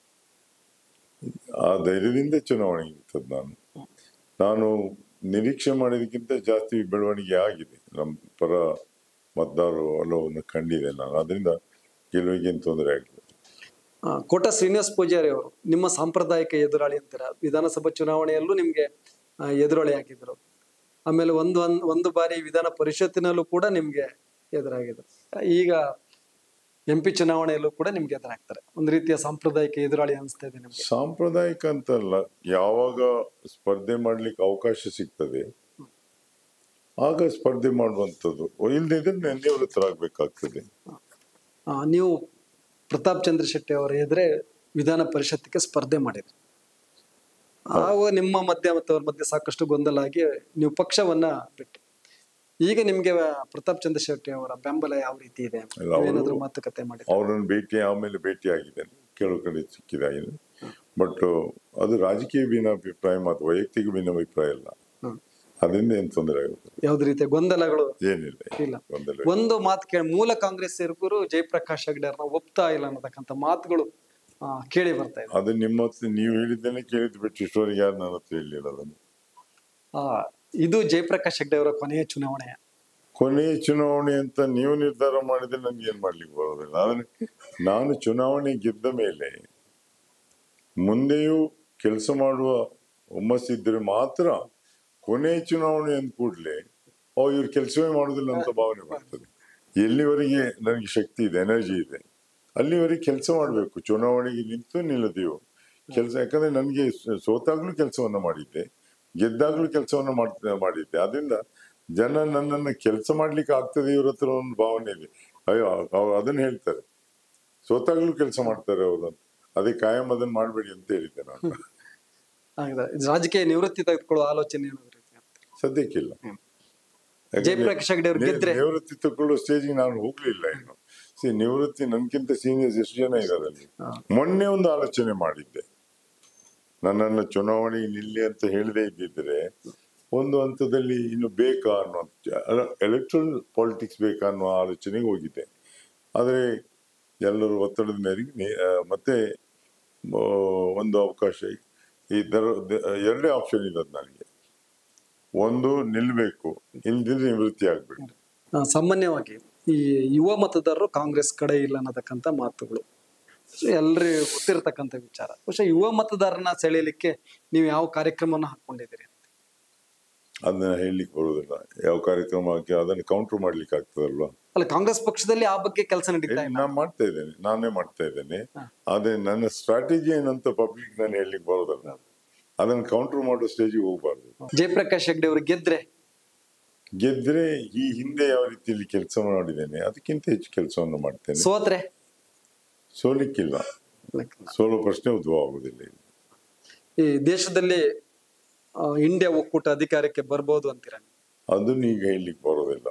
ಆ ಧೈರ್ಯದಿಂದ ಚುನಾವಣೆ ನಿಂತದ್ದು ನಾನು ನಾನು ನಿರೀಕ್ಷೆ ಮಾಡಿದಕ್ಕಿಂತ ಜಾಸ್ತಿ ಬೆಳವಣಿಗೆ ಆಗಿದೆ ನಮ್ಮ ಪರ ಮತದಾರರು ಒಲವನ್ನು ಕಂಡಿದೆ ನಾನು ಅದರಿಂದ ಗೆಲುವಿಗೆ ಏನು ತೊಂದರೆ ಆಗಿಲ್ಲ ಆ, ಕೋಟ ಶ್ರೀನಿವಾಸ್ ಪೂಜಾರಿ ಅವರು ನಿಮ್ಮ ಸಾಂಪ್ರದಾಯಿಕ ಎದುರಾಳಿ ಅಂತೀರ ವಿಧಾನಸಭಾ ಚುನಾವಣೆಯಲ್ಲೂ ನಿಮ್ಗೆ ಆ, ಎದುರಾಳಿ ಆಗಿದ್ರು ಆಮೇಲೆ ಒಂದು ಒಂದ್- ಒಂದು ಬಾರಿ ವಿಧಾನ ಪರಿಷತ್ತಿನಲ್ಲೂ ಕೂಡ ನಿಮ್ಗೆ ಎದುರಾಗಿದ್ರು ಈಗ ಎಂ ಪಿ ಚುನಾವಣೆಯಲ್ಲೂ ಕೂಡ ನಿಮ್ಗೆ ಎದುರಾಗ್ತಾರೆ ಒಂದು ರೀತಿಯ ಸಾಂಪ್ರದಾಯಿಕ ಎದುರಾಳಿ ಅನಿಸ್ತಾ ಇದೆ ನಿಮ್ಗೆ ಸಾಂಪ್ರದಾಯಿಕ ಅಂತಲ್ಲ ಯಾವಾಗ ಸ್ಪರ್ಧೆ ಮಾಡ್ಲಿಕ್ಕೆ ಅವಕಾಶ ಸಿಗ್ತದೆ ಆಗ ಸ್ಪರ್ಧೆ ಮಾಡುವಂಥದ್ದು ಇಲ್ಲದಿದ್ರೆ ನಿವೃತ್ತರಾಗಬೇಕಾಗ್ತದೆ ಆ, ನೀವು ಪ್ರತಾಪ್ ಚಂದ್ರ ಶೆಟ್ಟಿ ಅವರ ಎದುರೇ ವಿಧಾನ ಪರಿಷತ್ತಿಗೆ ಸ್ಪರ್ಧೆ ಮಾಡಿದ್ರಿ ಆಗ ನಿಮ್ಮ ಮಧ್ಯ ಮತ್ತು ಅವ್ರ ಮಧ್ಯೆ ಸಾಕಷ್ಟು ಗೊಂದಲ ಆಗಿ ನೀವು ಪಕ್ಷವನ್ನ ಬಿಟ್ಟು ಈಗ ನಿಮ್ಗೆ ಪ್ರತಾಪ್ ಚಂದ್ರ ಶೆಟ್ಟಿ ಅವರ ಬೆಂಬಲ ಯಾವ ರೀತಿ ಇದೆ ಇಲ್ಲ, ಅವರು- ಏನಾದ್ರು ಮಾತುಕತೆ ಮಾಡಿದ್ರೆ ಅವರನ್ನು ಭೇಟಿ ಆಮೇಲೆ ಭೇಟಿ ಆಗಿದ್ದೇನೆ ಕೆಲವು ಕಡೆ ಸಿಕ್ಕಿದಾಗಿದೆ ಬಟ್ ಅದು ರಾಜಕೀಯ ಭಿನ್ನಾಭಿಪ್ರಾಯ ಮತ್ತು ವೈಯಕ್ತಿಕ ಭಿನ್ನಾಭಿಪ್ರಾಯ ಇಲ್ಲ ಹ್ಮ್. ಅದರಿಂದ ಏನು ತೊಂದರೆ ಆಗುತ್ತದೆ ಯಾವ್ದು ರೀತಿಯ ಗೊಂದಲಗಳು ಏನಿಲ್ಲ ಇಲ್ಲ ಗೊಂದಲ ಒಂದು ಮಾತು ಕೇಳಿ ಮೂಲ ಕಾಂಗ್ರೆಸ್ ಸೇರ್ಕೂರು ಜಯಪ್ರಕಾಶ್ ಹೆಗ್ಡೆ ಅವ್ರನ್ನ ಒಪ್ತಾ ಇಲ್ಲ ಅನ್ನತಕ್ಕಂಥ ಮಾತುಗಳು ಆ, ಕೇಳಿ ಬರ್ತಾ ಇದೆ ಅದು ನಿಮ್ಮ ಹತ್ರ ನೀವು ಹೇಳಿದ್ದೇನೆ ಕೇಳಿದ್ ಬಿಟ್ಟು ಇಷ್ಟವರೆಗೆ ಯಾರು ನನ್ನ ಹತ್ರ ಹೇಳಿಲ್ಲ ಅದನ್ನು ಆ, ಇದು ಜಯಪ್ರಕಾಶ್ ಹೆಗ್ಡೆ ಅವರ ಕೊನೆಯ ಚುನಾವಣೆ ಕೊನೆಯ ಚುನಾವಣೆ ಅಂತ ನೀವು ನಿರ್ಧಾರ ಮಾಡಿದ್ರೆ ನನ್ಗೆ ಏನ್ ಮಾಡ್ಲಿಕ್ಕೆ ಬರೋದಿಲ್ಲ ಆದ್ರೆ ನಾನು ಚುನಾವಣೆ ಗೆದ್ದ ಮೇಲೆ ಮುಂದೆಯೂ ಕೆಲಸ ಮಾಡುವ ಹುಮ್ಮಸ್ಸಿದ್ರೆ ಮಾತ್ರ ಕೊನೆಯ ಚುನಾವಣೆ ಅಂದ ಕೂಡಲೇ ಓ ಇವ್ರು ಕೆಲಸವೇ ಮಾಡುದಿಲ್ಲ ಅಂತ ಭಾವನೆ ಬರ್ತದೆ ಎಲ್ಲಿವರೆಗೆ ನನಗೆ ಶಕ್ತಿ ಇದೆ ಎನರ್ಜಿ ಇದೆ ಅಲ್ಲಿವರೆಗೆ ಕೆಲಸ ಮಾಡಬೇಕು ಚುನಾವಣೆಗೆ ನಿಂತು ನಿಲ್ಲದೆಯೋ ಕೆಲಸ ಯಾಕಂದ್ರೆ ನನಗೆ ಸೋತಾಗ್ಲೂ ಕೆಲಸವನ್ನ ಮಾಡಿದ್ದೆ ಗೆದ್ದಾಗ್ಲೂ ಕೆಲಸವನ್ನ ಮಾಡ್ತ ಮಾಡಿದ್ದೆ ಅದರಿಂದ ಜನ ನನ್ನನ್ನು ಕೆಲಸ ಮಾಡ್ಲಿಕ್ಕೆ ಆಗ್ತದೆ ಇವ್ರ ಹತ್ರ ಒಂದು ಭಾವನೆ ಇದೆ ಅಯ್ಯೋ ಅವ್ರು ಅದನ್ನ ಹೇಳ್ತಾರೆ ಸೋತಾಗ್ಲೂ ಕೆಲಸ ಮಾಡ್ತಾರೆ ಅವರು ಅಂತ ಅದೇ ಕಾಯಂ ಅದನ್ನ ಮಾಡಬೇಡಿ ಅಂತ ಹೇಳಿದ್ದೆ ನಾನು ಹಾಗಾದ್ರೆ ಇದು ರಾಜಕೀಯ ನಿವೃತ್ತಿ ತೆಗೆದುಕೊಳ್ಳುವ ಆಲೋಚನೆ ಏನಾದ್ರು ಇದೆಯಾ? ಸದ್ಯಕ್ಕಿಲ್ಲ ಹ್ಮ್. ಯಾಕಂದ್ರೆ ಜಯಪ್ರಕಾಶ್ ಹೆಗ್ಡೆ ಅವ್ರು ನಿ- ಗೆದ್ರೆ ನಿವೃತ್ತಿ ತಗೊಳ್ಳೋ ಸ್ಟೇಜಿಗೆ ನಾನು ಹೋಗ್ಲಿಲ್ಲ ಇನ್ನು ಸಿ ನಿವೃತ್ತಿ ನನ್ಗಿಂತ ಸೀನಿಯರ್ಸ್ ಎಷ್ಟು ಜನ ಇದ್ದಾರೆ ಅಲ್ಲಿ ಹಾ. ಮೊನ್ನೆ ಒಂದು ಆಲೋಚನೆ ಮಾಡಿದ್ದೆ ನನ್ನನ್ನು ಚುನಾವಣೆಗೆ ನಿಲ್ಲಿ ಅಂತ ಹೇಳದೇ ಇದ್ದಿದ್ರೆ ಒಂದು ಹಂತದಲ್ಲಿ ಇನ್ನು ಬೇಕಾ ಅನ್ನೋ ಎಲೆಕ್ಟ್ರಲ್ ಪಾಲಿಟಿಕ್ಸ್ ಬೇಕಾ ಅನ್ನೋ ಆಲೋಚನೆಗೆ ಹೋಗಿದ್ದೆ ಆದರೆ ಎಲ್ಲರೂ ಒತ್ತಡದ ಮೇರೆಗೆ ನಿ- ಆ, ಮತ್ತೆ ಆ, ಒಂದು ಅವಕಾಶ ಈ ದರ ದ- ಎರಡೇ ಆಪ್ಷನ್ ಇರೋದು ನನಗೆ ಒಂದು ನಿಲ್ಬೇಕು ಇಲ್ದಿದ್ರೆ ನಿವೃತ್ತಿ ಆಗ್ಬೇಕು ಆ, ಸಾಮಾನ್ಯವಾಗಿ ಈ ಯುವ ಮತದಾರರು ಕಾಂಗ್ರೆಸ್ ಕಡೆ ಇಲ್ಲ ಅನ್ನತಕ್ಕಂಥ ಮಾತುಗಳು ಎಲ್ರಿಗೂ ಗೊತ್ತಿರತಕ್ಕಂಥ ವಿಚಾರ ಬಹುಶಃ ಯುವ ಮತದಾರನ ಸೆಳೆಯಲಿಕ್ಕೆ ನೀವು ಯಾವ ಕಾರ್ಯಕ್ರಮವನ್ನು ಹಾಕೊಂಡಿದ್ದೀರಿ ಅದನ್ನ ಹೇಳಲಿಕ್ಕೆ ಬರುವುದಿಲ್ಲ ಯಾವ ಕಾರ್ಯಕ್ರಮ ಹಾಕಿ ಅದನ್ನ ಕೌಂಟರ್ ಮಾಡ್ಲಿಕ್ಕೆ ಆಗ್ತದಲ್ವಾ ಅಲ್ಲ ಕಾಂಗ್ರೆಸ್ ಪಕ್ಷದಲ್ಲಿ ಆ ಬಗ್ಗೆ ಕೆಲಸ ನಡೀತಾ ಇಲ್ಲ ನಾನು ಮಾಡ್ತಾ ಇದ್ದೇನೆ ನಾನೇ ಮಾಡ್ತಾ ಇದ್ದೇನೆ ಹಾ. ಆದ್ರೆ ನನ್ನ ಸ್ಟ್ರಾಟಜಿ ಏನಂತ ಪಬ್ಲಿಕ್ ನಾನು ಹೇಳಲಿಕ್ಕೆ ಬರೋದಲ್ಲ ಅದನ್ನ ಕೌಂಟರ್ ಮಾಡೋ ಸ್ಟೇಜಿಗೆ ಹೋಗ್ಬಾರ್ದು ಜಯಪ್ರಕಾಶ್ ಹೆಗ್ಡೆ ಅವರು ಗೆದ್ರೆ ಗೆದ್ರೆ ಈ ಹಿಂದೆ ಯಾವ ರೀತಿಯಲ್ಲಿ ಕೆಲಸ ಮಾಡಿದ್ದೇನೆ ಅದಕ್ಕಿಂತ ಹೆಚ್ಚು ಕೆಲಸವನ್ನು ಮಾಡ್ತೇನೆ ಸೋತ್ರೆ ಸೋಲಿಕ್ಕಿಲ್ಲ ಸೋಲೋ ಪ್ರಶ್ನೆ ಉದ್ಭವ ಆಗುದಿಲ್ಲ ಇಲ್ಲಿ. ಈ ದೇಶದಲ್ಲಿ ಆ, ಇಂಡಿಯಾ ಒಕ್ಕೂಟ ಅಧಿಕಾರಕ್ಕೆ ಬರ್ಬೋದು ಅಂತೀರ ನೀವು? ಅದನ್ನ ಈಗ ಹೇಳಲಿಕ್ಕೆ ಬರೋದಿಲ್ಲ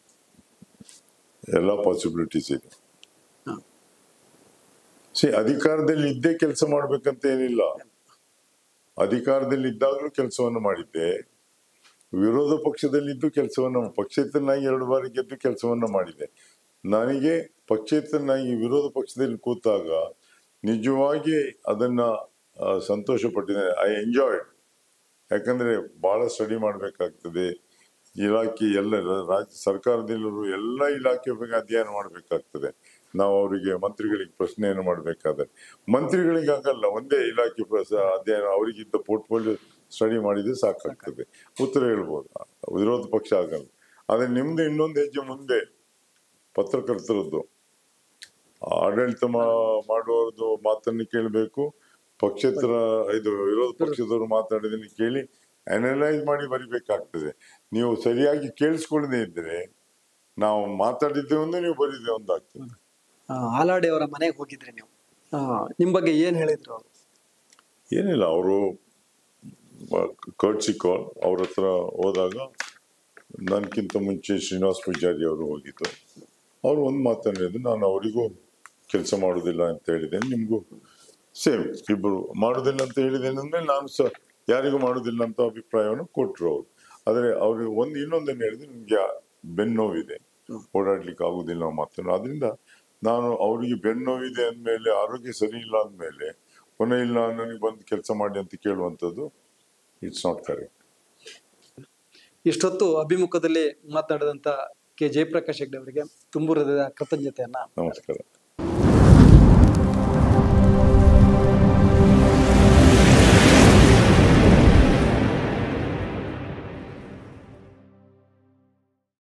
ಎಲ್ಲ ಪಾಸಿಬಿಲಿಟೀಸ್ ಇದೆ ಹಾ. ಸಿ ಅಧಿಕಾರದಲ್ಲಿ ಇದ್ದೇ ಕೆಲಸ ಮಾಡ್ಬೇಕಂತ ಏನಿಲ್ಲ ಅಧಿಕಾರದಲ್ಲಿ ಇದ್ದಾಗಲೂ ಕೆಲಸವನ್ನು ಮಾಡಿದ್ದೆ ವಿರೋಧ ಪಕ್ಷದಲ್ಲಿದ್ದು ಕೆಲಸವನ್ನು ಪಕ್ಷೇತರನಾಗಿ ಎರಡು ಬಾರಿ ಗೆದ್ದು ಕೆಲಸವನ್ನ ಮಾಡಿದೆ ನನಗೆ ಪಕ್ಷೇತರನಾಗಿ ವಿರೋಧ ಪಕ್ಷದಲ್ಲಿ ಕೂತಾಗ ನಿಜವಾಗಿ ಅದನ್ನ ಆ, ಸಂತೋಷ ಪಟ್ಟಿದ್ದೇನೆ ಐ ಎಂಜಾಯ್ಡ್ ಯಾಕಂದ್ರೆ ಬಹಳ ಸ್ಟಡಿ ಮಾಡಬೇಕಾಗ್ತದೆ ಇಲಾಖೆ ಎಲ್ಲ ರ- ರಾಜ್ಯ ಸರ್ಕಾರದಲ್ಲಿರುವ ಎಲ್ಲ ಇಲಾಖೆ ಬಗ್ಗೆ ಅಧ್ಯಯನ ಮಾಡಬೇಕಾಗ್ತದೆ ನಾವು ಅವರಿಗೆ ಮಂತ್ರಿಗಳಿಗೆ ಪ್ರಶ್ನೆಯನ್ನು ಮಾಡಬೇಕಾದ್ರೆ ಮಂತ್ರಿಗಳಿಗೆ ಆಗಲ್ಲ ಒಂದೇ ಇಲಾಖೆ ಪ್ರಸ- ಅಧ್ಯಯನ ಅವರಿಗಿಂತ ಪೋರ್ಟ್ಫೋಲಿಯೋ ಸ್ಟಡಿ ಮಾಡಿದ್ರೆ ಸಾಕಾಗ್ತದೆ ಉತ್ತರ ಹೇಳ್ಬೋದು ವಿರೋಧ ಪಕ್ಷ ಆಗಲ್ಲ ಆದ್ರೆ ನಿಮ್ದು ಇನ್ನೊಂದು ಹೆಜ್ಜೆ ಮುಂದೆ ಪತ್ರಕರ್ತರದ್ದು ಆಡಳಿತ ಮಾ- ಮಾಡುವವ್ರದ್ದು ಮಾತನ್ನು ಕೇಳಬೇಕು ಪಕ್ಷೇತರ ಇದು ವಿರೋಧ ಪಕ್ಷದವರು ಮಾತಾಡಿದನ್ನು ಕೇಳಿ ಅನಲೈಸ್ ಮಾಡಿ ಬರಿಬೇಕಾಗ್ತದೆ ನೀವು ಸರಿಯಾಗಿ ಕೇಳಿಸ್ಕೊಳ್ಳದೆ ಇದ್ರೆ ನಾವು ಮಾತಾಡಿದ್ದೆ ಒಂದು ನೀವು ಬರೀದೆ ಒಂದು ಆಗ್ತದೆ ಆ, ಆಲಾಡಿ ಅವರ ಮನೆಗೆ ಹೋಗಿದ್ರಿ ನೀವು ಆ, ನಿಮ್ ಬಗ್ಗೆ ಏನ್ ಹೇಳಿದ್ರು ಅವರು ಏನಿಲ್ಲ ಅವರು ಕರ್ಚಿ ಕಾಲ್ ಅವ್ರ ಹತ್ರ ಹೋದಾಗ ನನ್ಕಿಂತ ಮುಂಚೆ ಶ್ರೀನಿವಾಸ್ ಪೂಜಾರಿ ಅವರು ಹೋಗಿದ್ದು ಅವ್ರು ಒಂದು ಮಾತನ್ನು ಹೇಳಿದ್ರು ನಾನು ಅವರಿಗೂ ಕೆಲಸ ಮಾಡೋದಿಲ್ಲ ಅಂತ ಹೇಳಿದ್ದೇನೆ ನಿಮಗೂ ಸೇಮ್ ಇಬ್ಬರು ಮಾಡೋದಿಲ್ಲ ಅಂತ ಹೇಳಿದ್ದೇನೆ ಅಂದ್ರೆ ನಾನು ಸಹ ಯಾರಿಗೂ ಮಾಡೋದಿಲ್ಲ ಅಂತ ಅಭಿಪ್ರಾಯವನ್ನು ಕೊಟ್ಟರು ಅವರು ಆದರೆ ಅವ್ರಿಗೆ ಒಂದು ಇನ್ನೊಂದನ್ನು ಹೇಳಿದ್ರೆ ನಿಮ್ಗೆ ಬೆನ್ನೋವಿದೆ ಓಡಾಡ್ಲಿಕ್ಕೆ ಆಗುದಿಲ್ಲ ಮಾತನ್ನು ಅದರಿಂದ ನಾನು ಅವರಿಗೆ ಬೆನ್ನೋವಿದೆ ಅಂದಮೇಲೆ ಆರೋಗ್ಯ ಸರಿ ಇಲ್ಲ ಅಂದಮೇಲೆ ಪುನಃ ಇಲ್ಲ ನನಗೆ ಬಂದು ಕೆಲಸ ಮಾಡಿ ಅಂತ ಕೇಳುವಂಥದ್ದು ಇಟ್ಸ್ ನಾಟ್ ಕರೆಕ್ಟ್ ಇಷ್ಟೊತ್ತು ಅಭಿಮುಖದಲ್ಲಿ ಮಾತನಾಡಿದಂತ ಕೆ ಜಯಪ್ರಕಾಶ್ ಹೆಗ್ಡೆ ಅವರಿಗೆ ತುಂಬು ಹೃದಯದ ಕೃತಜ್ಞತೆಯನ್ನ ನಮಸ್ಕಾರ